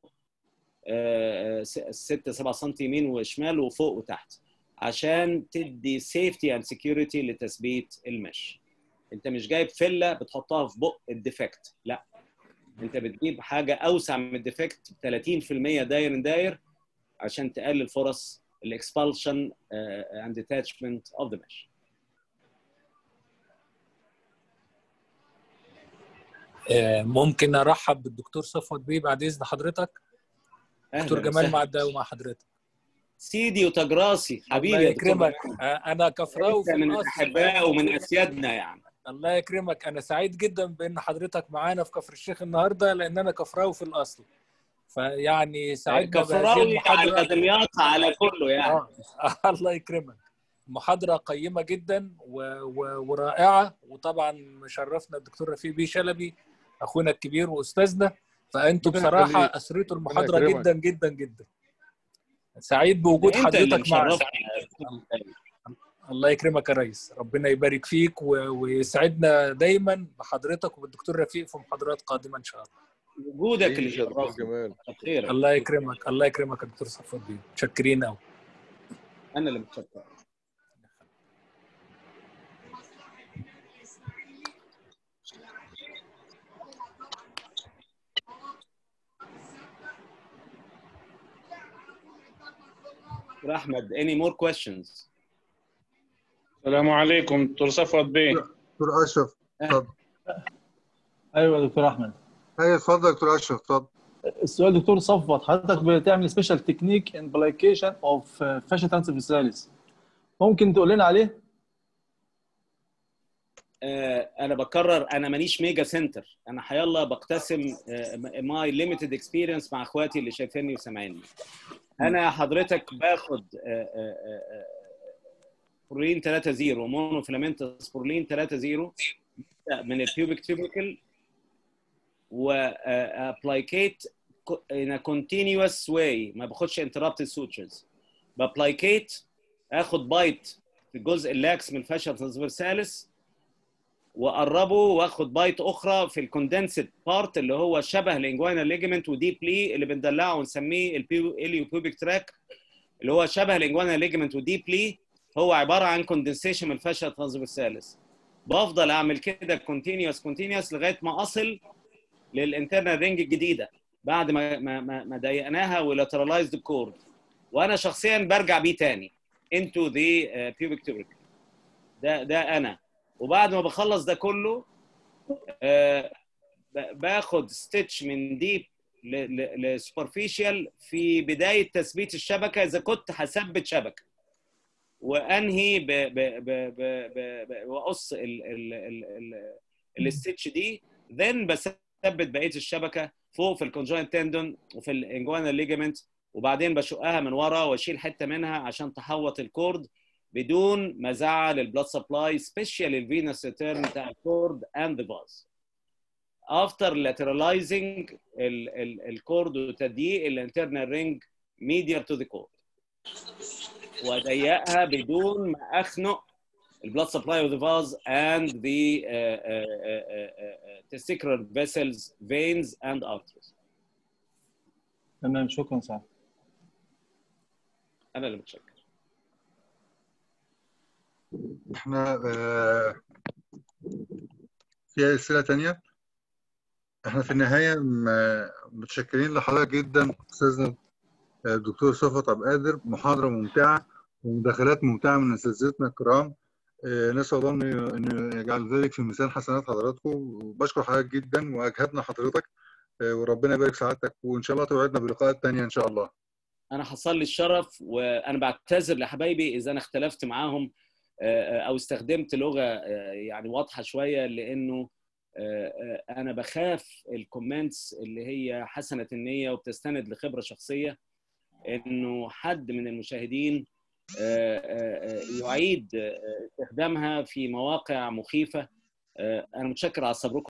6 7 سم يمين وشمال وفوق وتحت عشان تدي سيفتي اند سكيورتي لتثبيت المش انت مش جايب فله بتحطها في بق الديفكت لا انت بتجيب حاجه اوسع من الديفكت 30% داير داير عشان تقلل فرص الاكسبالشن اند ديتاتشمنت اوف ذا مش آه، ممكن ارحب بالدكتور صفوت بيه بعد اذن حضرتك دكتور جمال معداوي مع حضرتك سيدي وتجراسي حبيبي الله يا دكتور يكرمك جمال. آه، انا كفراوي انت في من الاصل الاحباء ومن اسيادنا يعني الله يكرمك انا سعيد جدا بان حضرتك معانا في كفر الشيخ النهارده لان انا كفراوي في الاصل فيعني سعدنا بهذه كفراوي على المحاضره دمياط على كله يعني آه. الله يكرمك محاضرة قيمة جدا و... و... ورائعة وطبعا مشرفنا الدكتور رفيق بيه شلبي أخونا الكبير وأستاذنا فأنتوا ربنا بصراحة يخليك. أسرتوا ربنا المحاضرة يكرمك. جدا جدا جدا سعيد بوجود انت اللي حضرتك معنا مشرفنا الله يكرمك يا ريس ربنا يبارك فيك و... ويسعدنا دايما بحضرتك وبالدكتور رفيق في محاضرات قادمة إن شاء الله وجودك اللي عيش يا دكتور شرفنا جمال خير الله يكرمك الله يكرمك يا دكتور صفوت بيه متشكرين أوي انا اللي متشكر دكتور احمد any more questions السلام عليكم دكتور صفوت بيه دكتور اشرف اتفضل ايوه يا دكتور احمد ايوه اتفضل يا دكتور اشرف اتفضل السؤال دكتور صفوت حضرتك بتعمل سبيشال تكنيك امبليكيشن اوف فاشا ترانسفيرساليس ممكن تقول لنا عليه آه، انا بكرر انا مانيش ميجا سنتر انا حيالله بقتسم ماي ليميتد اكسبيرينس مع اخواتي اللي شايفيني وسامعيني انا حضرتك باخد آه، آه، آه، بورلين 3 0 ومونو فيلامنتس بورلين 3 0 من البيوبيك تيبيكال وابلايكيت in a continuous way ما باخدش interrupted sutures بابلايكيت اخد بايت في الجزء اللاكس من الفاشيا ترانسفيرساليس واقربه واخد بايت اخرى في الكوندنسد بارت اللي هو شبه الانجوانا ليجمنت وديبلي اللي بندلعه ونسميه الاليو بيوبيك تراك اللي هو شبه الانجوانا ليجمنت وديبلي هو عباره عن كوندنسيشن من الفاشيا ترانسفيرساليس بفضل اعمل كده كونتينيوس كونتينيوس لغايه ما اصل للانترنال رينج الجديده بعد ما ما ما, ما ضيقناها ولاترالايزد الكورد وانا شخصيا برجع بيه تاني into the uh, pubic tubercle ده ده انا وبعد ما بخلص ده كله آه ب- باخد ستيتش من ديب لسوبرفيشال في بدايه تثبيت الشبكه اذا كنت هثبت شبكه وانهي ب ب ب ب ب ب واقص ال ال ال ال الستيتش دي then بثبت بقيه الشبكه فوق في الكونجوينت تندون وفي الانجوانا ليجامنت وبعدين بشقها من ورا واشيل حته منها عشان تحوط الكورد بدون ما ازعل البلاد سبلاي سبيشال الفينوس ريتيرن بتاع الكورد اند ذا باز افتر lateralizing ال- ال- الكورد وتضييق الانترنال رينج medial to the cord واضيقها بدون ما اخنق البلاد سبلاي اوف ذا فاز اند ذا testicular vessels veins and arteries تمام شكرا سعد انا اللي متشكر احنا آه، في أسئلة تانية احنا في النهاية م- متشكرين لحضرتك جدا أستاذنا الدكتور صفوت عبد القادر محاضرة ممتعة ومداخلات ممتعة من أساتذتنا الكرام آه، نسأل الله إنه إنه يجعل ذلك في ميزان حسنات حضراتكم وبشكر حضرتك جدا وأجهدنا حضرتك آه، وربنا يبارك سعادتك وإن شاء الله توعدنا بلقاءات تانية إن شاء الله انا حصل لي الشرف وانا بعتذر لحبايبي اذا انا اختلفت معاهم آه، او استخدمت لغه آه، يعني واضحه شويه لانه آه، آه، انا بخاف الكومنتس اللي هي حسنه النيه وبتستند لخبره شخصيه انه حد من المشاهدين آه، آه، آه، يعيد آه، استخدامها في مواقع مخيفه آه، انا متشكر على صبركم